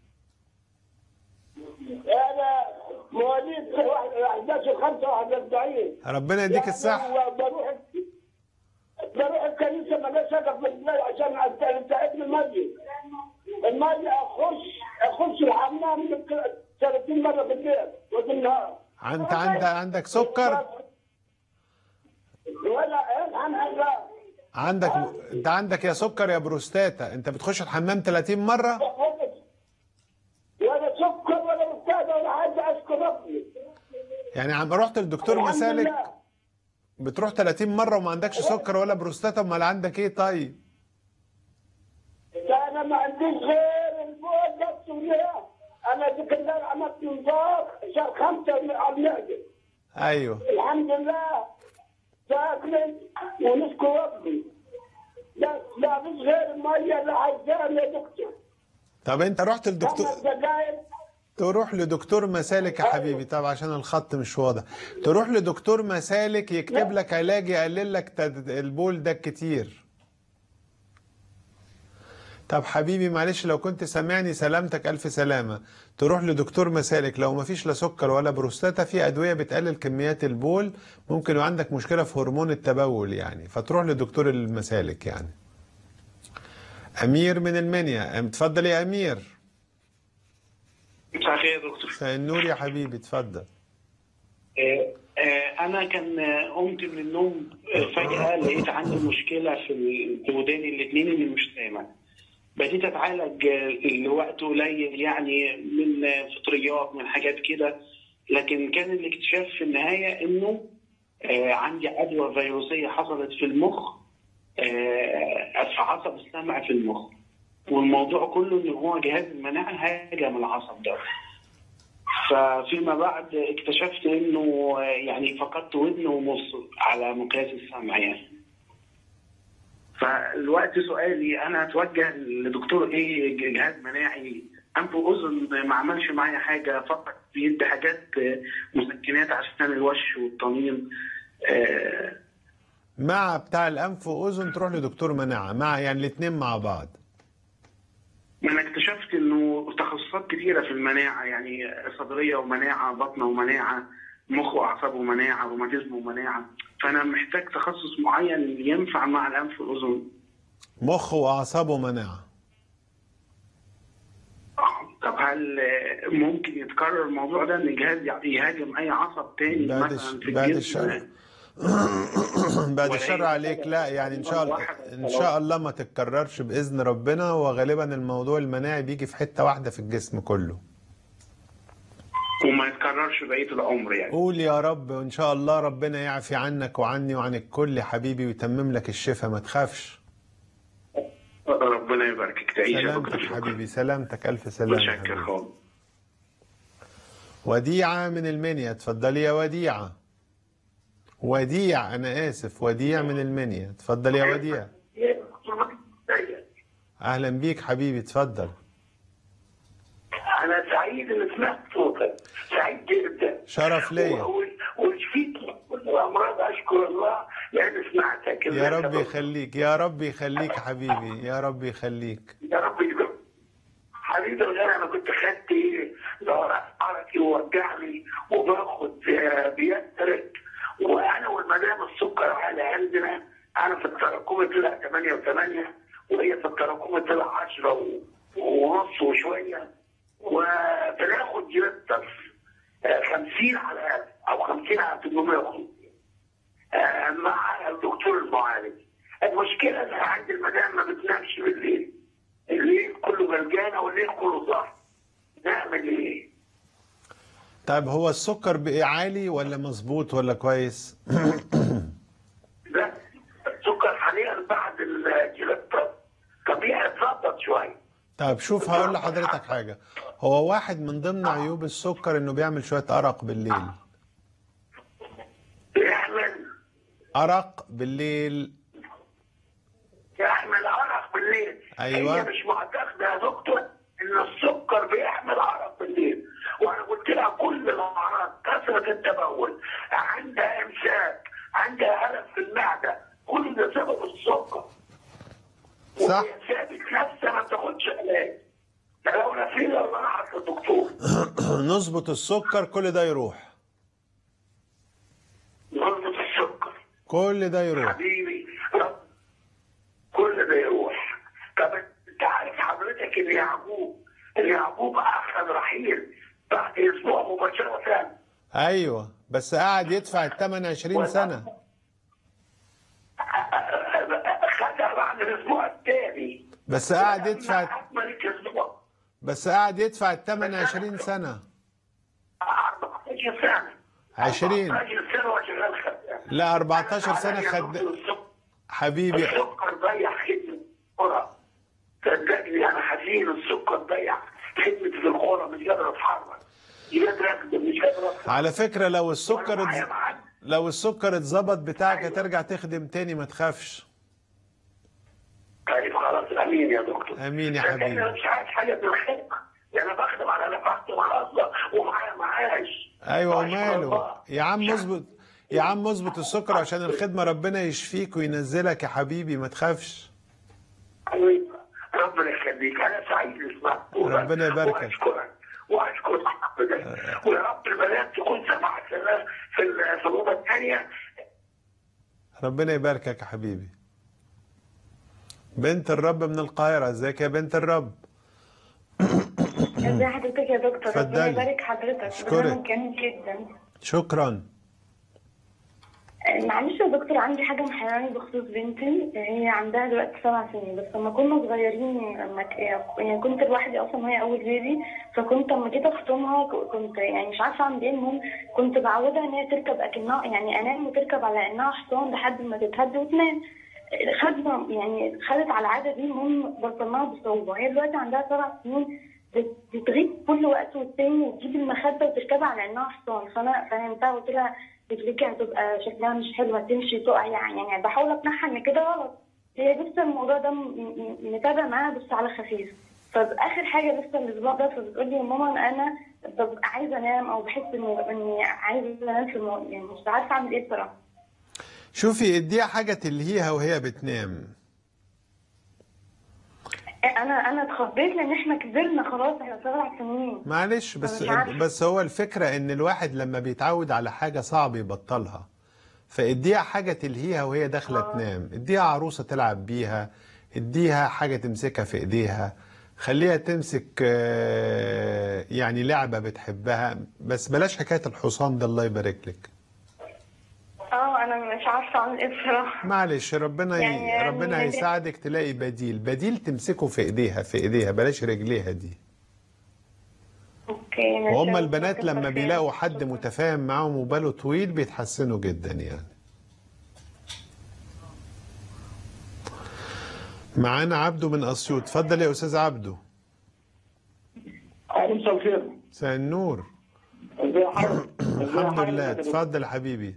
انا مواليد 11 5 41 ربنا يديك الصحة بروح بروح الكنيسه ما لا شغف في البلاد عشان استعد المسجد المية اخش اخش الحمام 30 مره في الليل وفي النهار أنت عندك عندك سكر ولا الحمد لله عندك أنت عندك يا سكر يا بروستاتا أنت بتخش الحمام 30 مرة ولا سكر ولا مستاذ ولا حاجه اشكر ربي يعني عم رحت للدكتور الحمد مسالك لله. بتروح 30 مرة وما عندكش سكر ولا بروستاتا امال عندك ايه طيب ده انا ما عنديش غير البول بس وليه انا ذيك الليل عملت انذار شهر خمسه على المعده ايوه الحمد لله ساكن ونشكر ربي بس لا فيش غير الميه اللي عايزاها يا دكتور طب انت رحت خمس للدكتور دقايق تروح لدكتور مسالك يا حبيبي طب عشان الخط مش واضح تروح لدكتور مسالك يكتب لك علاج يقلل لك تد- البول ده كتير طب حبيبي معلش لو كنت سامعني سلامتك ألف سلامة تروح لدكتور مسالك لو مفيش لا سكر ولا بروستاتا في أدوية بتقلل كميات البول ممكن يبقى عندك مشكلة في هرمون التبول يعني فتروح لدكتور المسالك يعني أمير من المنيا اتفضل يا أمير مساء الخير يا دكتور مساء النور يا حبيبي اتفضل آه، آه، انا كان آه، قمت من النوم آه، فجاه لقيت عندي مشكله في ال- في وداني الاثنين اللي مش سامع بديت اتعالج آه، لوقت قليل يعني من آه، فطريات من حاجات كده لكن كان الاكتشاف في النهايه انه آه، عندي عدوى فيروسيه حصلت في المخ آه، في عصب السمع في المخ والموضوع كله ان هو جهاز المناعه هاجم العصب ده ففيما بعد اكتشفت انه يعني فقدت ودن ونص على مقياس السمع يعني فالوقت سؤالي انا اتوجه لدكتور ايه جهاز مناعي انف واذن ما عملش معايا حاجه فقط بيدي حاجات مسكنات عشان الوش والطنين آه، مع بتاع الانف واذن تروح لدكتور مناعه مع يعني الاثنين مع بعض انا اكتشفت انه تخصصات كثيره في المناعه يعني صدريه ومناعه بطنه ومناعه مخ واعصاب ومناعه روماتيزم ومناعه فانا محتاج تخصص معين ينفع مع الانف والاذن مخ واعصاب ومناعه طب هل ممكن يتكرر الموضوع ده ان الجهاز يهاجم اي عصب تاني بعد مثلا الش- في بعد الجسم الشر بعد الشر عليك لا يعني ان شاء الله ان شاء الله ما تتكررش باذن ربنا وغالبا الموضوع المناعي بيجي في حته واحده في الجسم كله وما يتكررش بقيه العمر يعني قول يا رب وان شاء الله ربنا يعفي عنك وعني وعن الكل يا حبيبي ويتمم لك الشفاء ما تخافش ربنا يباركك تعيش يا سلامتك دكتور شكرا حبيبي سلامتك الف سلامه يا متشكر حبيبي. خالص وديعة من المنيا اتفضلي يا وديعة وديع أنا آسف وديع من المنيا اتفضل يا وديع أهلا بيك حبيبي اتفضل انا سعيد ان سمعت صوتك سعيد جدا شرف ليا وال- وشفيت من كل الامراض اشكر الله لان سمعتك يا رب يخليك يا رب يخليك يا حبيبي يا رب يخليك يا رب يجزاك حبيبي الغالي انا كنت خدت ايه دورة حركي ووجعني وباخد آه، بيسرك وانا والمدام السكر عالي عندنا انا في التراكمي طلع 8 و8 وهي في التراكمي طلع 10 و- ونص وشويه وبناخد جلطف 50 على 1000 او 50 على 850 آه، مع الدكتور المعالج المشكله ان عند المدام ما بتنامش بالليل الليل كله غلجانه والليل كله صح نعمل ايه؟ طيب هو السكر بقى عالي ولا مظبوط ولا كويس ده السكر حاليا بعد الجلطه طبيعي اتظبط شويه طيب شوف هقول لحضرتك حاجة هو واحد من ضمن عيوب السكر انه بيعمل شوية أرق بالليل ارق بالليل يحمل عرق بالليل أيوة. هي مش معتقده يا دكتور ان السكر بيحمل عرق بالليل وانا قلت لها كل الاعراض كثره التبول عندها امساك عندها الم في المعده كل ده سبب السكر صح. وهي ثابت نفسها ما بتاخدش علاج لو انا في لو انا حتى الدكتور نظبط السكر كل ده يروح نظبط السكر كل ده يروح حبيبي رب كل ده يروح طب انت عارف حضرتك ان يعقوب ان يعقوب اخذ رحيل بعد اسبوع مباشره ايوه بس قاعد يدفع الثمن 20 سنه خدها بعد الاسبوع الثاني بس قاعد يدفع اكمل اسبوع بس قاعد يدفع الثمن 20 سنه 14 سنه 20 14 سنه وشغال خدام لا 14 سنه خد حبيبي السكر ضيع خدمه القرى صدقني انا حزين السكر ضيع خدمه في القرى مش قادر اتحرك مش قادر اخدم مش قادر أخدم. على فكره لو السكر وأنا معايا اتز... معاد. لو السكر اتظبط بتاعك هترجع تخدم تاني ما تخافش طيب خلاص امين يا دكتور امين يا صدقني حبيبي انا مش عارف حاجه من الخدمه يعني انا بخدم على نفقته خاصه ومعايا معاش ايوه وأشكر وماله الله. يا عم اظبط يا عم اظبط السكر عشان الخدمه ربنا يشفيك وينزلك يا حبيبي ما تخافش حبيبي، ربنا يخليك انا سعيد اسمعك ربنا يباركك. واشكرك واشكرك بجد. ويا رب البنات تكون سمعت في ال- في ال- في الاوضه الثانيه ربنا يباركك يا حبيبي بنت الرب من القاهرة ازيك يا بنت الرب ازي حضرتك يا دكتور اتفضلي. ربنا يبارك حضرتك أشكرك. برنامج جميل جدا شكرا آه، معلش يا دكتور عندي حاجة محيراني بخصوص بنتي هي عندها دلوقتي سبع سنين بس لما كنا صغيرين لما ك- يعني كنت لوحدي اصلا وهي اول بيبي فكنت لما جيت اخصمها ك- كنت يعني مش عارفة اعمل ايه المهم كنت بعودها ان هي تركب اكنها يعني انام وتركب على انها حصان لحد ما تتهد وتنام خدنا يعني خدت على العادة دي المهم بطلناها بصعوبة هي دلوقتي عندها سبع سنين بت- بتغيب كل وقت والتاني وتجيب المخدة وتركبها على انها حصان فانا فهمتها قلت لها رجليكي هتبقى شكلها مش حلوة تمشي تقع يعني يعني بحاول اقنعها ان كده غلط هي لسه الموضوع ده م- م- متابع معاها بس على خفيف فاخر حاجه لسه الاسبوع ده فبتقول لي يا ماما انا ببقى عايزه انام او بحس إن- اني عايزه انام في المو... يعني مش عارفه اعمل ايه بصراحه شوفي اديها حاجة تلهيها وهي بتنام انا انا اتخضيت لان احنا كبرنا خلاص احنا سبع سنين معلش بس مش عارفة. بس هو الفكرة ان الواحد لما بيتعود على حاجة صعب يبطلها فاديها حاجة تلهيها وهي داخلة تنام اديها عروسة تلعب بيها اديها حاجة تمسكها في ايديها خليها تمسك آه، يعني لعبة بتحبها بس بلاش حكاية الحصان ده الله يبارك لك اه انا مش عارفه اعمل ايه بصراحه معلش ربنا ي... يعني- يعني ربنا يعني- هيساعدك تلاقي بديل بديل تمسكه في ايديها في ايديها بلاش رجليها دي اوكي ماشي وهم يا البنات دكتور، لما كتر بيلاقوا خيرك. حد متفاهم معاهم وباله طويل بيتحسنوا جدا يعني معانا عبده من اسيوط اتفضل يا استاذ عبده مساء الخير مساء النور ازي حضرتك الحمد لله اتفضل حبيبي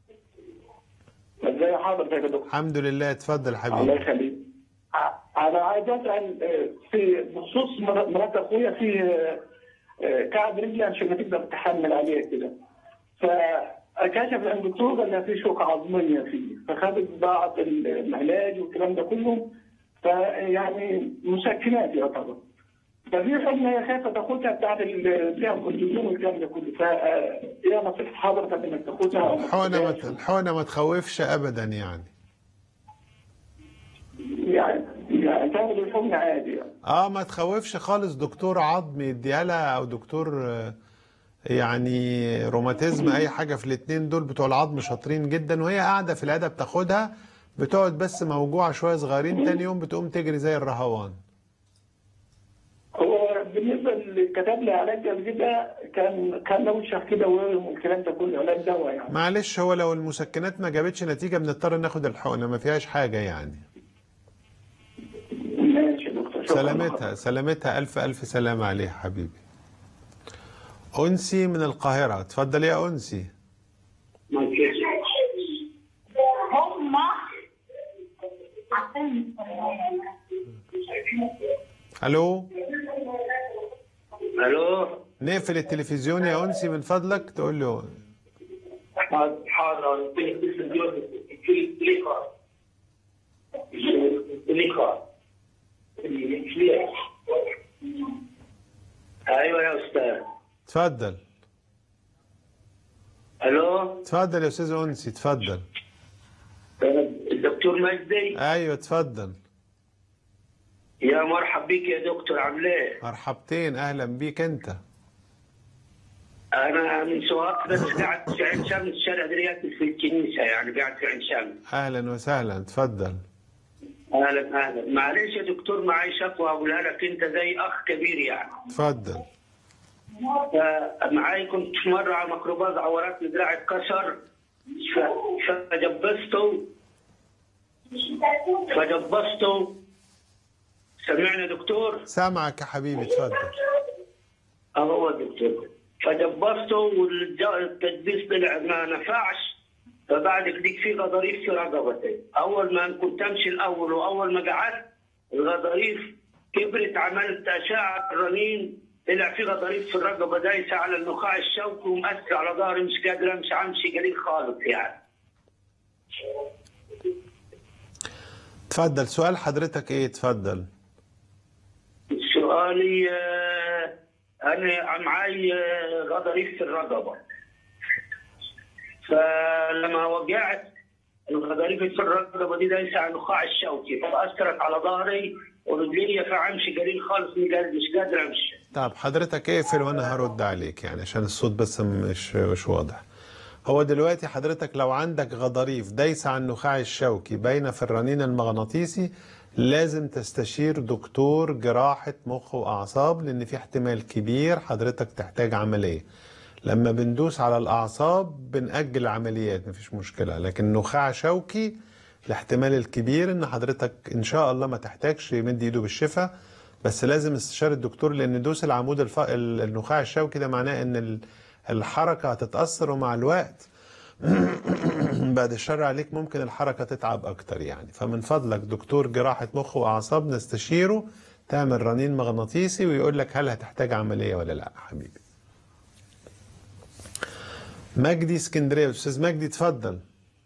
ازي حضرتك يا دكتور الحمد لله اتفضل الله حبيبي يخليك انا عايز اسال آه، في بخصوص مر- مرات اخويا في آه، آه، كعب رجلي عشان ما تقدر تحمل عليه كده فكشف عند الدكتور قال لها في شوكه عظميه فيه فخدت بعض العلاج والكلام ده كله فيعني مسكنات يعتبر ففي حمى هي خايفه تاخدها بتاعت ال- فيها كورتيزون والكلام ده كله فايه نصيحه حضرتك انك تاخدها الحقنة ما الحقنة ما تخوفش ابدا يعني يعني يعني تاخد الحمى عادي يعني اه ما تخوفش خالص دكتور عظم يديها لها او دكتور آه، يعني روماتيزم اي حاجه في الاتنين دول بتوع العظم شاطرين جدا وهي قاعده في العياده بتاخدها بتقعد بس موجوعه شويه صغيرين تاني يوم بتقوم تجري زي الرهوان هو بالنسبه اللي كتب لي علاج قبل كده كان كان لو كده والكلام ده كله علاج دواء يعني معلش هو لو المسكنات ما جابتش نتيجه بنضطر ناخد الحقنه ما فيهاش حاجه يعني ماشي يا دكتور شكراً. سلامتها سلامتها الف الف سلامه عليها حبيبي انسي من القاهره اتفضل يا انسي الو الو نقفل التلفزيون يا انسي من فضلك تقول له حاضر حاضر في لقاء لقاء ايوه يا استاذ اتفضل الو اتفضل يا استاذ انسي اتفضل الدكتور مجدي ايوه اتفضل يا مرحب بك يا دكتور عامل ايه؟ مرحبتين اهلا بيك انت انا من سواق بس قاعد في عين شمس شارع دريات في الكنيسه يعني قاعد في عين شمس اهلا وسهلا اتفضل اهلا اهلا معلش يا دكتور معي شكوى اقولها لك انت زي اخ كبير يعني اتفضل ف- معاي كنت في مره على ميكروباص عورتني دراعي اتكسر ف- فجبسته فجبسته سمعني يا دكتور سامعك يا حبيبي اتفضل اه هو الدكتور فجبسته والتجبيس طلع ما نفعش فبعد كده في غضاريف في رقبتي اول ما كنت امشي الاول واول ما قعدت الغضاريف كبرت عملت اشعه رنين طلع في غضاريف في الرقبه دايسه على النخاع الشوكي ومأثر على ظهري مش قادر امشي امشي قليل خالص يعني اتفضل سؤال حضرتك ايه اتفضل سؤالي آه، انا معي آه، غضاريف في الرقبه فلما وقعت الغضاريف في الرقبه دي دايسه على النخاع الشوكي فاثرت على ظهري ورجلي فامشي قليل خالص مش قادر مش قادر امشي طب حضرتك اقفل وانا هرد عليك يعني عشان الصوت بس مش مش واضح هو دلوقتي حضرتك لو عندك غضاريف دايسة على النخاع الشوكي باينة في الرنين المغناطيسي لازم تستشير دكتور جراحة مخ وأعصاب لأن في احتمال كبير حضرتك تحتاج عملية لما بندوس على الأعصاب بنأجل العمليات مفيش مشكلة لكن نخاع شوكي الاحتمال الكبير ان حضرتك ان شاء الله ما تحتاجش يمد ايده بالشفاء بس لازم استشارة الدكتور لان دوس العمود الف... ال- النخاع الشوكي ده معناه ان ال- الحركة هتتأثر ومع الوقت بعد الشر عليك ممكن الحركة تتعب أكتر يعني فمن فضلك دكتور جراحة مخ وأعصاب نستشيره تعمل رنين مغناطيسي ويقول لك هل هتحتاج عملية ولا لا حبيبي مجدي اسكندرية أستاذ مجدي اتفضل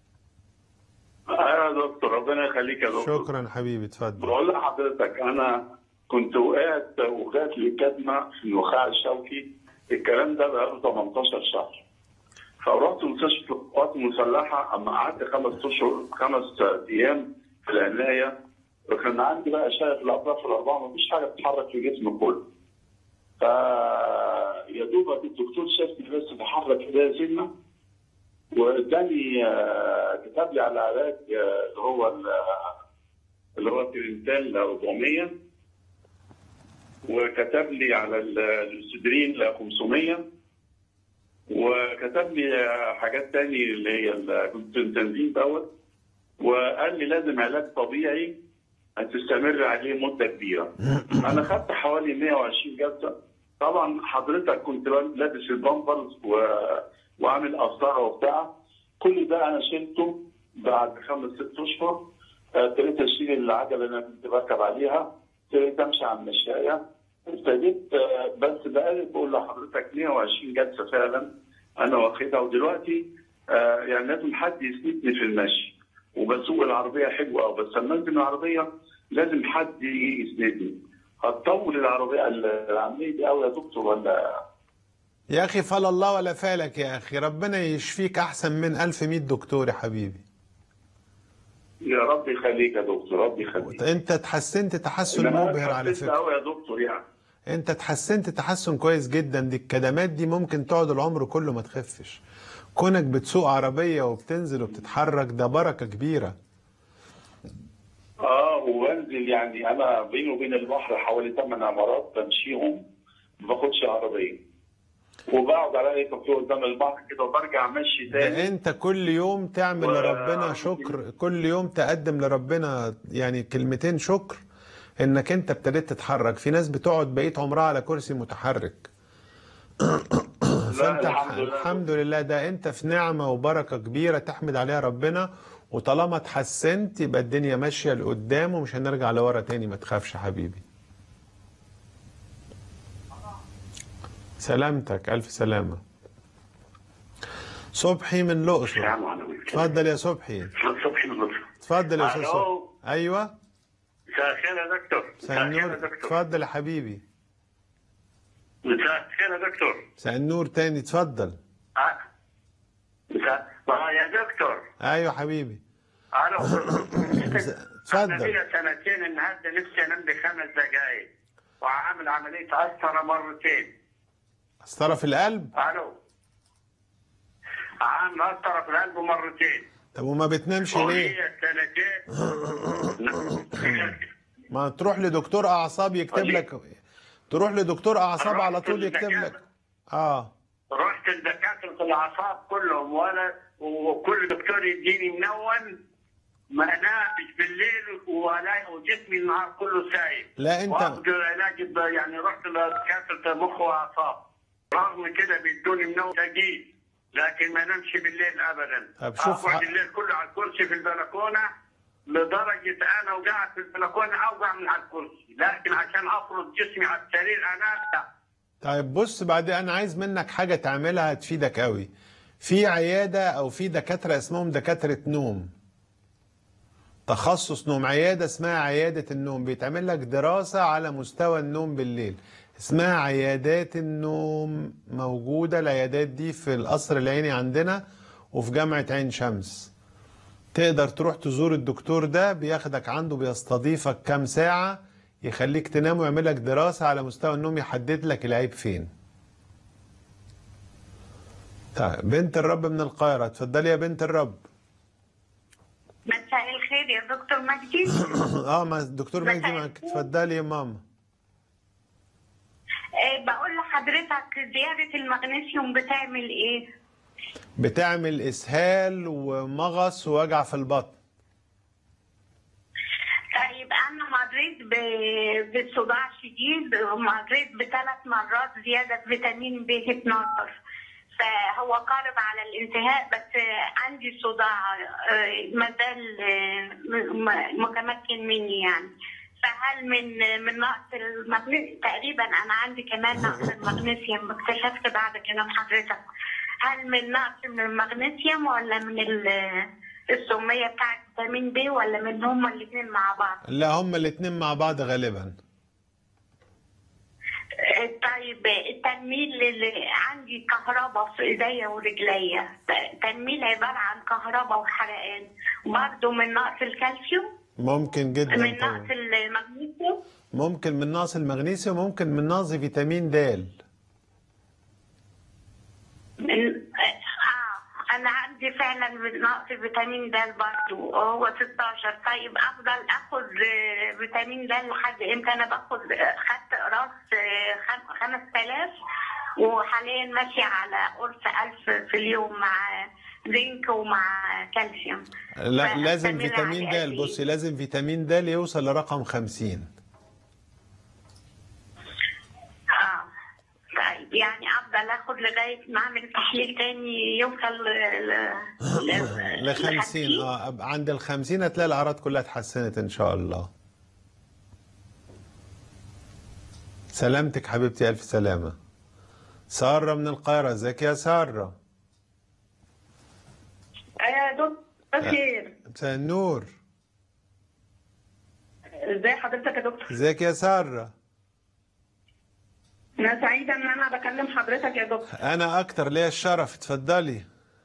ايوه يا دكتور ربنا يخليك يا دكتور شكرا حبيبي اتفضل بقول لحضرتك انا كنت وقعت وجات لي كدمه في النخاع الشوكي الكلام ده بقاله 18 شهر فرحت مستشفى القوات المسلحه اما قعدت خمس اشهر خمس ايام في العنايه وكان عندي بقى شايف الاطراف الاربعه مفيش حاجه بتتحرك في جسمي كله ف يا دوبك الدكتور شافني بس بحرك ايديا سنه واداني آه، كتب لي على علاج آه، اللي هو ال- اللي هو ترنتال 400 وكتب لي على ال- الاستدرين ل 500 وكتب لي آه، حاجات تاني اللي هي الكونستنتين دوت وقال لي لازم علاج طبيعي هتستمر عليه مده كبيره. انا خدت حوالي 120 جلسه طبعا حضرتك كنت لابس البامبرز و... وعامل قسطره وبتاع كل ده انا شلته بعد خمس ست اشهر آه، ابتديت اشيل العجله اللي انا كنت بركب عليها ابتديت امشي على المشايه ابتديت آه، بس بقالي بقول لحضرتك 120 جلسه فعلا انا واخدها ودلوقتي آه، يعني لازم حد يسندني في المشي وبسوق العربيه حلوه قوي بس لما انزل من العربيه لازم حد يجي يسندني هتطول العربيه العمليه دي قوي يا دكتور ولا يا أخي فلا الله ولا فالك يا أخي ربنا يشفيك أحسن من ألف مئة دكتور يا حبيبي يا رب يخليك يا دكتور رب يخليك أنت اتحسنت تحسن إنما أنا مبهر على اتحسنت فكرة قوي يا دكتور يعني انت اتحسنت تحسن كويس جدا دي الكدمات دي ممكن تقعد العمر كله ما تخفش كونك بتسوق عربية وبتنزل وبتتحرك ده بركة كبيرة اه وبنزل يعني انا بيني وبين البحر حوالي 8 عمارات بمشيهم ما باخدش عربيه وبقعد على اي كافيه قدام البحر كده وبرجع ماشي ده تاني انت كل يوم تعمل و- لربنا شكر كل يوم تقدم لربنا يعني كلمتين شكر انك انت ابتديت تتحرك في ناس بتقعد بقية عمرها على كرسي متحرك فانت الحمد لله. الحمد لله ده انت في نعمة وبركة كبيرة تحمد عليها ربنا وطالما اتحسنت يبقى الدنيا ماشيه لقدام ومش هنرجع لورا تاني ما تخافش حبيبي سلامتك الف سلامه صبحي من الاقصر السلام عليكم اتفضل يا صبحي صبحي من مصر اتفضل يا استاذ ألو. صبحي ايوه مساء الخير يا دكتور مساء مساء الخير النور يا دكتور اتفضل يا حبيبي مساء الخير يا دكتور مساء النور تاني اتفضل آه. مساء آه يا دكتور ايوه حبيبي الو انا اتفضل لي سنتين النهارده نفسي انام بخمس دقائق وعامل عمليه قسطره مرتين قسطره في القلب الو عامل قسطره في القلب مرتين طب وما بتنامش ليه وهي سنتين ما تروح لدكتور اعصاب يكتب لك تروح لدكتور اعصاب على طول يكتب لك اه رحت لدكاتره الاعصاب كلهم وانا وكل دكتور يديني منون ما انامش بالليل ولا وجسمي النهار كله سايب لا انت واخد علاج ب- يعني رحت لدكاتره مخ واعصاب رغم كده بيدوني منون ثقيل لكن ما انامش بالليل ابدا طب شوف اقعد ح- الليل كله على الكرسي في البلكونه لدرجه انا وقاعد في البلكونه اوقع من على الكرسي لكن عشان افرض جسمي على السرير انام لا طيب بص بعدين انا عايز منك حاجه تعملها هتفيدك قوي في عياده او في دكاتره اسمهم دكاتره نوم تخصص نوم عياده اسمها عياده النوم بيتعمل لك دراسه على مستوى النوم بالليل اسمها عيادات النوم موجوده العيادات دي في القصر العيني عندنا وفي جامعه عين شمس تقدر تروح تزور الدكتور ده بياخدك عنده بيستضيفك كام ساعة يخليك تنام ويعمل لك دراسة على مستوى النوم يحدد لك العيب فين طيب بنت الرب من القاهرة اتفضلي يا بنت الرب مساء الخير يا دكتور مجدي اه ما الدكتور مجدي معاك اتفضلي يا ماما آه، بقول لحضرتك زيادة المغنيسيوم بتعمل ايه؟ بتعمل اسهال ومغص ووجع في البطن طيب انا مريت ب- بصداع شديد ومريت بثلاث مرات زيادة فيتامين ب 12 فهو قارب على الانتهاء بس عندي صداع آه، ما زال آه، م- م- متمكن مني يعني فهل من من نقص المغنيسيوم تقريبا انا عندي كمان نقص المغنيسيوم اكتشفت بعد كلام حضرتك هل من نقص من المغنيسيوم ولا من ال- السميه بتاعت فيتامين بي ولا من هما الاثنين مع بعض؟ لا هما الاتنين مع بعض غالبا آه، طيب التنميل اللي عندي كهرباء في ايديا ورجليا تنميل عباره عن كهرباء وحرقان برضه من نقص الكالسيوم ممكن من جدا نقص طبعا المغنيسيوم ممكن من نقص المغنيسيوم ممكن من نقص فيتامين د من اه انا عندي فعلا نقص فيتامين د برضه هو 16 طيب افضل اخد آه، فيتامين د لحد امتى انا باخد آه، خدت قراص آه، خم- 5000 وحاليا ماشيه على قرص 1000 في اليوم مع زنك ومع كالسيوم لا لازم فأستمر فيتامين عليه د قد إيه؟ بصي لازم فيتامين د يوصل لرقم 50 اه طيب يعني افضل اخد لغايه ما اعمل تحليل تاني يوصل ل ل- ل 50 اه أب- عند ال 50 هتلاقي الاعراض كلها اتحسنت ان شاء الله سلامتك حبيبتي الف سلامه ساره من القاهره ازيك يا ساره يا دكتور خير مساء النور ازاي حضرتك يا دكتور ازيك يا ساره انا سعيده ان انا بكلم حضرتك يا دكتور انا اكتر ليا الشرف اتفضلي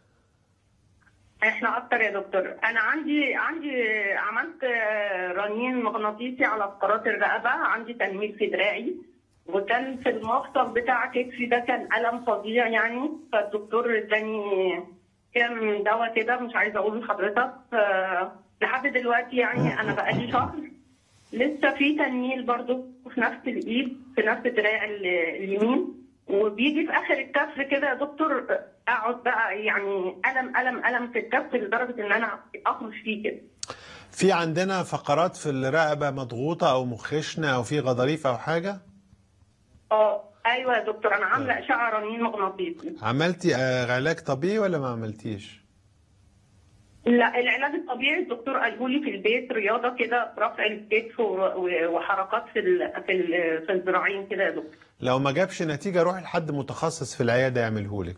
احنا اكتر يا دكتور انا عندي عندي عملت آه، رنين مغناطيسي على فقرات الرقبه عندي تنميل في دراعي وكان في المفصل بتاع كتفي ده كان الم فظيع يعني فالدكتور اداني كام دواء كده مش عايزه اقول لحضرتك آه، لحد دلوقتي يعني انا بقالي شهر لسه في تنميل برضو في نفس الايد في نفس دراع ال- اليمين وبيجي في اخر الكف كده يا دكتور اقعد بقى يعني الم الم الم في الكف لدرجه ان انا اخرج فيه كده في عندنا فقرات في الرقبه مضغوطه او مخشنه او في غضاريف او حاجه اه ايوه يا دكتور انا عامله اشعه رنين مغناطيسي عملتي آه، علاج طبيعي ولا ما عملتيش لا العلاج الطبيعي الدكتور قاله لي في البيت رياضه كده رفع الكتف و- و- وحركات في ال في ال في الذراعين كده يا دكتور لو ما جابش نتيجة روح لحد متخصص في العيادة يعملهولك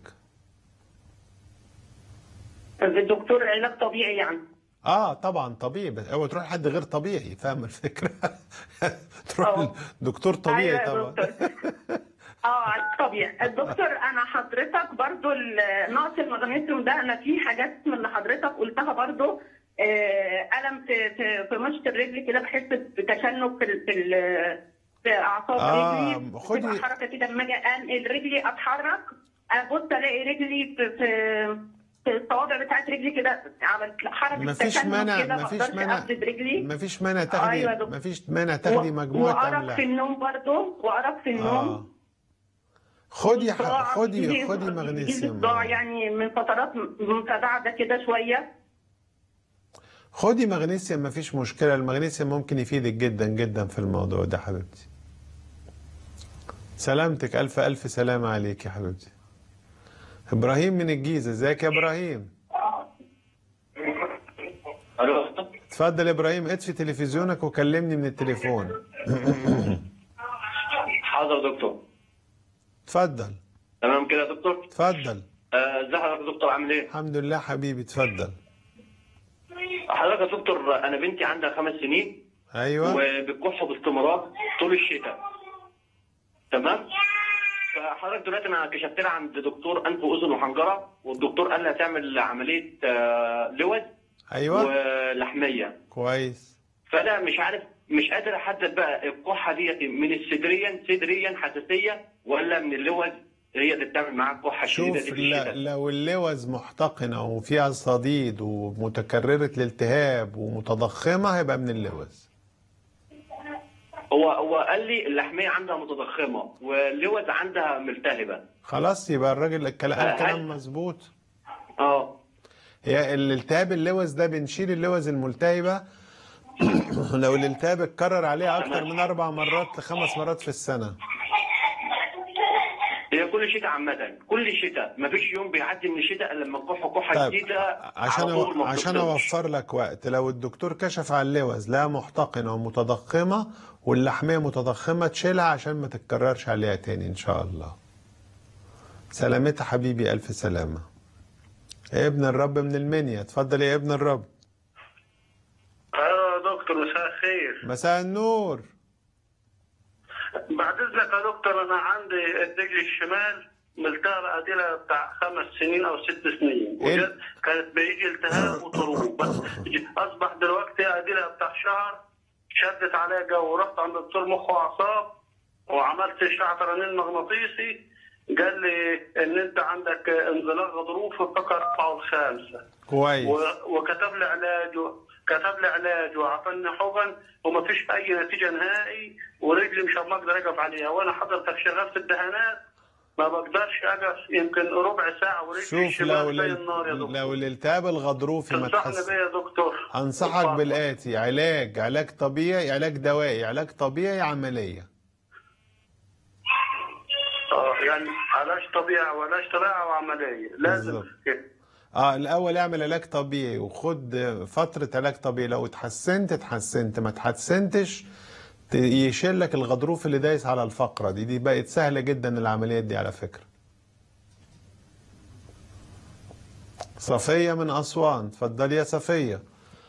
الدكتور علاج طبيعي يعني اه طبعا طبيعي بس هو تروح لحد غير طبيعي فاهم الفكرة تروح لدكتور طبيعي أيوة يا طبعا دكتور. اه علاج طبيعي الدكتور انا حضرتك برضو ال- نقص المغنيسيوم ده انا في حاجات من اللي حضرتك قلتها برضو آه، الم في في في مشط الرجل كده بحس بتشنج في ال- في ال- في اعصاب آه، رجلي خدي- بتبقى حركه كده لما اجي انقل رجلي اتحرك ابص الاقي رجلي في في في الصوابع بتاعت رجلي كده عملت حركه مفيش تشنج مانع كده ما مفيش اقدرش مانع افرد رجلي مفيش مانع تاخدي أيوة يا دكتور. مفيش مانع تاخدي و- مجموعة وارق أملاح في النوم برضو وارق في النوم آه. خدي ح- صداع خدي بيجي- خدي بيجي مغنيسيوم صداع يعني من فترات متباعده كده شويه خدي مغنيسيوم مفيش مشكلة المغنيسيوم ممكن يفيدك جدا جدا في الموضوع ده حبيبتي سلامتك ألف ألف سلامة عليك يا حبيبتي إبراهيم من الجيزة ازيك يا إبراهيم الو اتفضل يا إبراهيم اطفي تلفزيونك وكلمني من التليفون حاضر يا دكتور اتفضل تمام كده يا دكتور اتفضل آه، ازي حضرتك يا دكتور عامل ايه الحمد لله حبيبي اتفضل حضرتك يا دكتور انا بنتي عندها خمس سنين ايوه وبتكح باستمرار طول الشتاء تمام فحضرتك دلوقتي انا كشفت لها عند دكتور انف واذن وحنجره والدكتور قال لها تعمل عمليه آه، لوز ايوه ولحميه كويس فانا مش عارف مش قادر احدد بقى الكحه ديت من الصدريا صدريا حساسيه ولا من اللوز هي اللي بتعمل معاها الكحه الشديده شوف دي في لا الشتاء لو اللوز محتقنة وفيها صديد ومتكررة الالتهاب ومتضخمة هيبقى من اللوز هو هو قال لي اللحميه عندها متضخمه واللوز عندها ملتهبه خلاص يبقى الراجل الكلام آه، الكلام مظبوط اه هي الالتهاب اللوز ده بنشيل اللوز الملتهبة لو الالتهاب اتكرر عليها أكتر من أربع مرات لخمس مرات في السنة هي كل شتاء عامه كل شتاء مفيش يوم بيعدي من الشتاء الا لما الكحه كحه طيب، جديده عشان على طول أو... ما عشان بتفصلش. اوفر لك وقت لو الدكتور كشف على اللوز لا محتقنه ومتضخمه واللحميه متضخمه تشيلها عشان ما تتكررش عليها تاني ان شاء الله سلامتها حبيبي الف سلامه يا ابن الرب من المنيا اتفضل يا ابن الرب ايوه يا دكتور مساء الخير مساء النور بعد اذنك يا دكتور انا عندي الرجل الشمال ملتهبة اديلها بتاع خمس سنين او ست سنين إيه؟ وجد- كانت بيجي التهاب وطروب بس اصبح دلوقتي اديلها بتاع شهر شدت عليا جو ورحت عند دكتور مخ واعصاب وعملت اشعه رنين مغناطيسي قال لي ان انت عندك انزلاق غضروف في الفقره الرابعه والخامسه كويس و- وكتب لي علاج و- كتب لي علاج وعطاني حقن ومفيش اي نتيجه نهائي ورجلي مش ما اقدر اقف عليها وانا حضرتك شغال في الدهانات ما بقدرش اقف يمكن ربع ساعه ورجلي شوف لو الشمال زي الال- النار يا دكتور لو الالتهاب الغضروفي ما تنصحني تحس بيه يا دكتور انصحك بالاتي علاج علاج طبيعي علاج دوائي علاج طبيعي عمليه اه يعني علاج طبيعي وعلاج طبيعي وعمليه لازم بالظبط. كده. اه الاول اعمل علاج طبيعي وخد فتره علاج طبيعي لو اتحسنت اتحسنت ما اتحسنتش ت- يشيل لك الغضروف اللي دايس على الفقره دي دي بقت سهله جدا العمليات دي على فكره صفيه من اسوان اتفضلي يا صفيه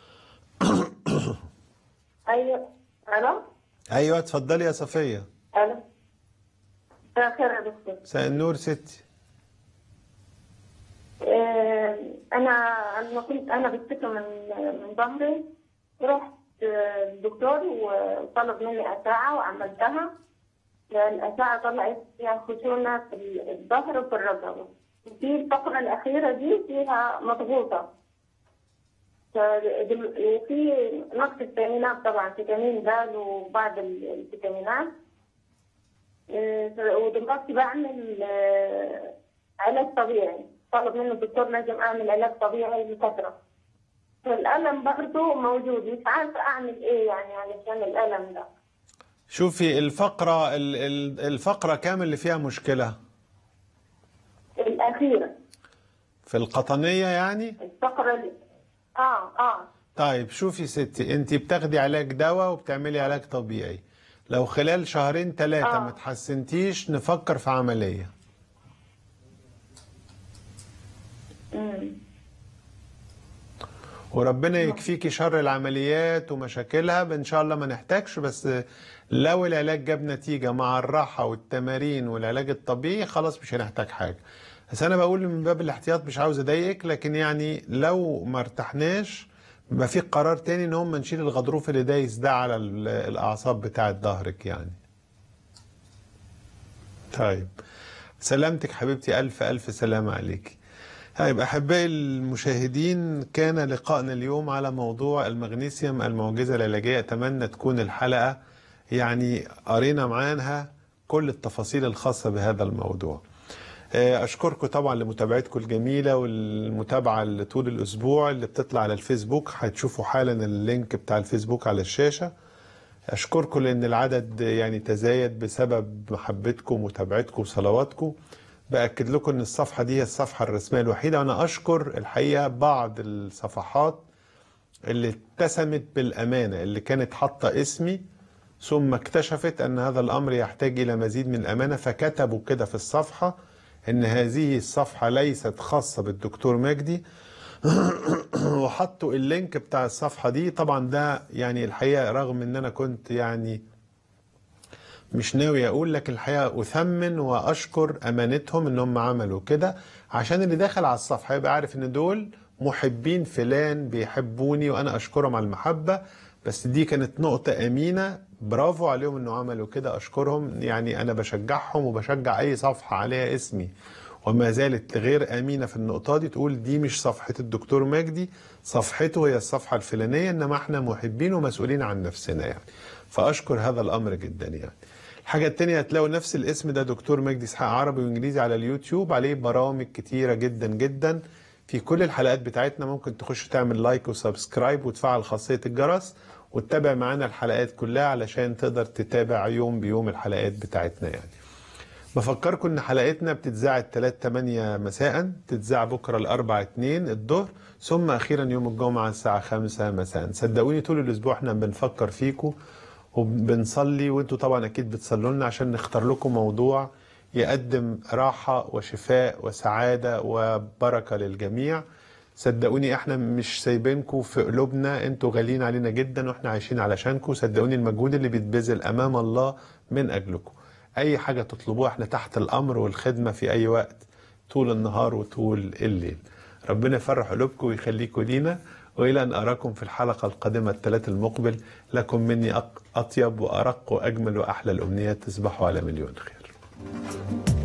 ايوه الو ايوه اتفضلي يا صفيه الو مساء الخير يا دكتور مساء النور ستي آه، انا انا كنت انا بشتكي من من ظهري رحت آه، الدكتور وطلب مني اشعه وعملتها الاشعه طلعت فيها خشونه في الظهر وفي الرقبه في الفقره الاخيره دي فيها مضغوطه فدل- وفي نقص فيتامينات طبعا فيتامين د وبعض ال- الفيتامينات آه، ودلوقتي بعمل آه، علاج طبيعي طلب منه الدكتور لازم اعمل علاج طبيعي لفتره فالالم برضه موجود مش عارفه اعمل ايه يعني علشان الالم ده شوفي الفقره ال- ال- الفقره كام اللي فيها مشكله الاخيره في القطنيه يعني الفقره ال- اه اه طيب شوفي ستي انت بتاخدي علاج دواء وبتعملي علاج طبيعي لو خلال شهرين ثلاثة آه. ما تحسنتيش نفكر في عملية امم وربنا يكفيكي شر العمليات ومشاكلها ان شاء الله ما نحتاجش بس لو العلاج جاب نتيجة مع الراحة والتمارين والعلاج الطبيعي خلاص مش هنحتاج حاجة بس انا بقول من باب الاحتياط مش عاوز اضايقك لكن يعني لو ما ارتحناش يبقى في قرار تاني ان هم نشيل الغضروف اللي دايس ده على ال- الاعصاب بتاعه ظهرك يعني طيب سلامتك حبيبتي الف الف سلامة عليكي طيب أحبائي المشاهدين كان لقائنا اليوم على موضوع المغنيسيوم المعجزة العلاجية أتمنى تكون الحلقة يعني قرينا معاها كل التفاصيل الخاصة بهذا الموضوع آه، أشكركم طبعا لمتابعتكم الجميلة والمتابعة اللي طول الأسبوع اللي بتطلع على الفيسبوك هتشوفوا حالا اللينك بتاع الفيسبوك على الشاشة أشكركم لأن العدد يعني تزايد بسبب محبتكم ومتابعتكم وصلواتكم بأكد لكم أن الصفحة دي هي الصفحة الرسمية الوحيدة وأنا أشكر الحقيقة بعض الصفحات اللي اتسمت بالأمانة اللي كانت حاطة اسمي ثم اكتشفت أن هذا الأمر يحتاج إلى مزيد من الأمانة فكتبوا كده في الصفحة أن هذه الصفحة ليست خاصة بالدكتور مجدي وحطوا اللينك بتاع الصفحة دي طبعا ده يعني الحقيقة رغم أن أنا كنت يعني مش ناوي اقول لكن الحقيقه اثمن واشكر امانتهم ان هم عملوا كده عشان اللي داخل على الصفحه يبقى عارف ان دول محبين فلان بيحبوني وانا اشكرهم على المحبه بس دي كانت نقطه امينه برافو عليهم انه عملوا كده اشكرهم يعني انا بشجعهم وبشجع اي صفحه عليها اسمي وما زالت غير امينه في النقطه دي تقول دي مش صفحه الدكتور مجدي صفحته هي الصفحه الفلانيه انما احنا محبين ومسؤولين عن نفسنا يعني فاشكر هذا الامر جدا يعني الحاجة التانية هتلاقوا نفس الاسم ده دكتور مجدي اسحاق عربي وانجليزي على اليوتيوب عليه برامج كتيرة جدا جدا في كل الحلقات بتاعتنا ممكن تخش تعمل لايك وسبسكرايب وتفعل خاصية الجرس وتتابع معانا الحلقات كلها علشان تقدر تتابع يوم بيوم الحلقات بتاعتنا يعني بفكركم ان حلقتنا بتتذاع الثلاث 8 مساء تتذاع بكره الاربع 2 الظهر ثم اخيرا يوم الجمعه الساعه 5 مساء صدقوني طول الاسبوع احنا بنفكر فيكم وبنصلي وانتوا طبعا اكيد بتصلوا لنا عشان نختار لكم موضوع يقدم راحه وشفاء وسعاده وبركه للجميع صدقوني احنا مش سايبينكم في قلوبنا انتوا غاليين علينا جدا واحنا عايشين علشانكم صدقوني المجهود اللي بيتبذل امام الله من اجلكم اي حاجه تطلبوها احنا تحت الامر والخدمه في اي وقت طول النهار وطول الليل ربنا يفرح قلوبكم ويخليكم لينا والى ان اراكم في الحلقه القادمه الثلاث المقبل لكم مني أق- اطيب وارق واجمل واحلى الامنيات تصبحوا على مليون خير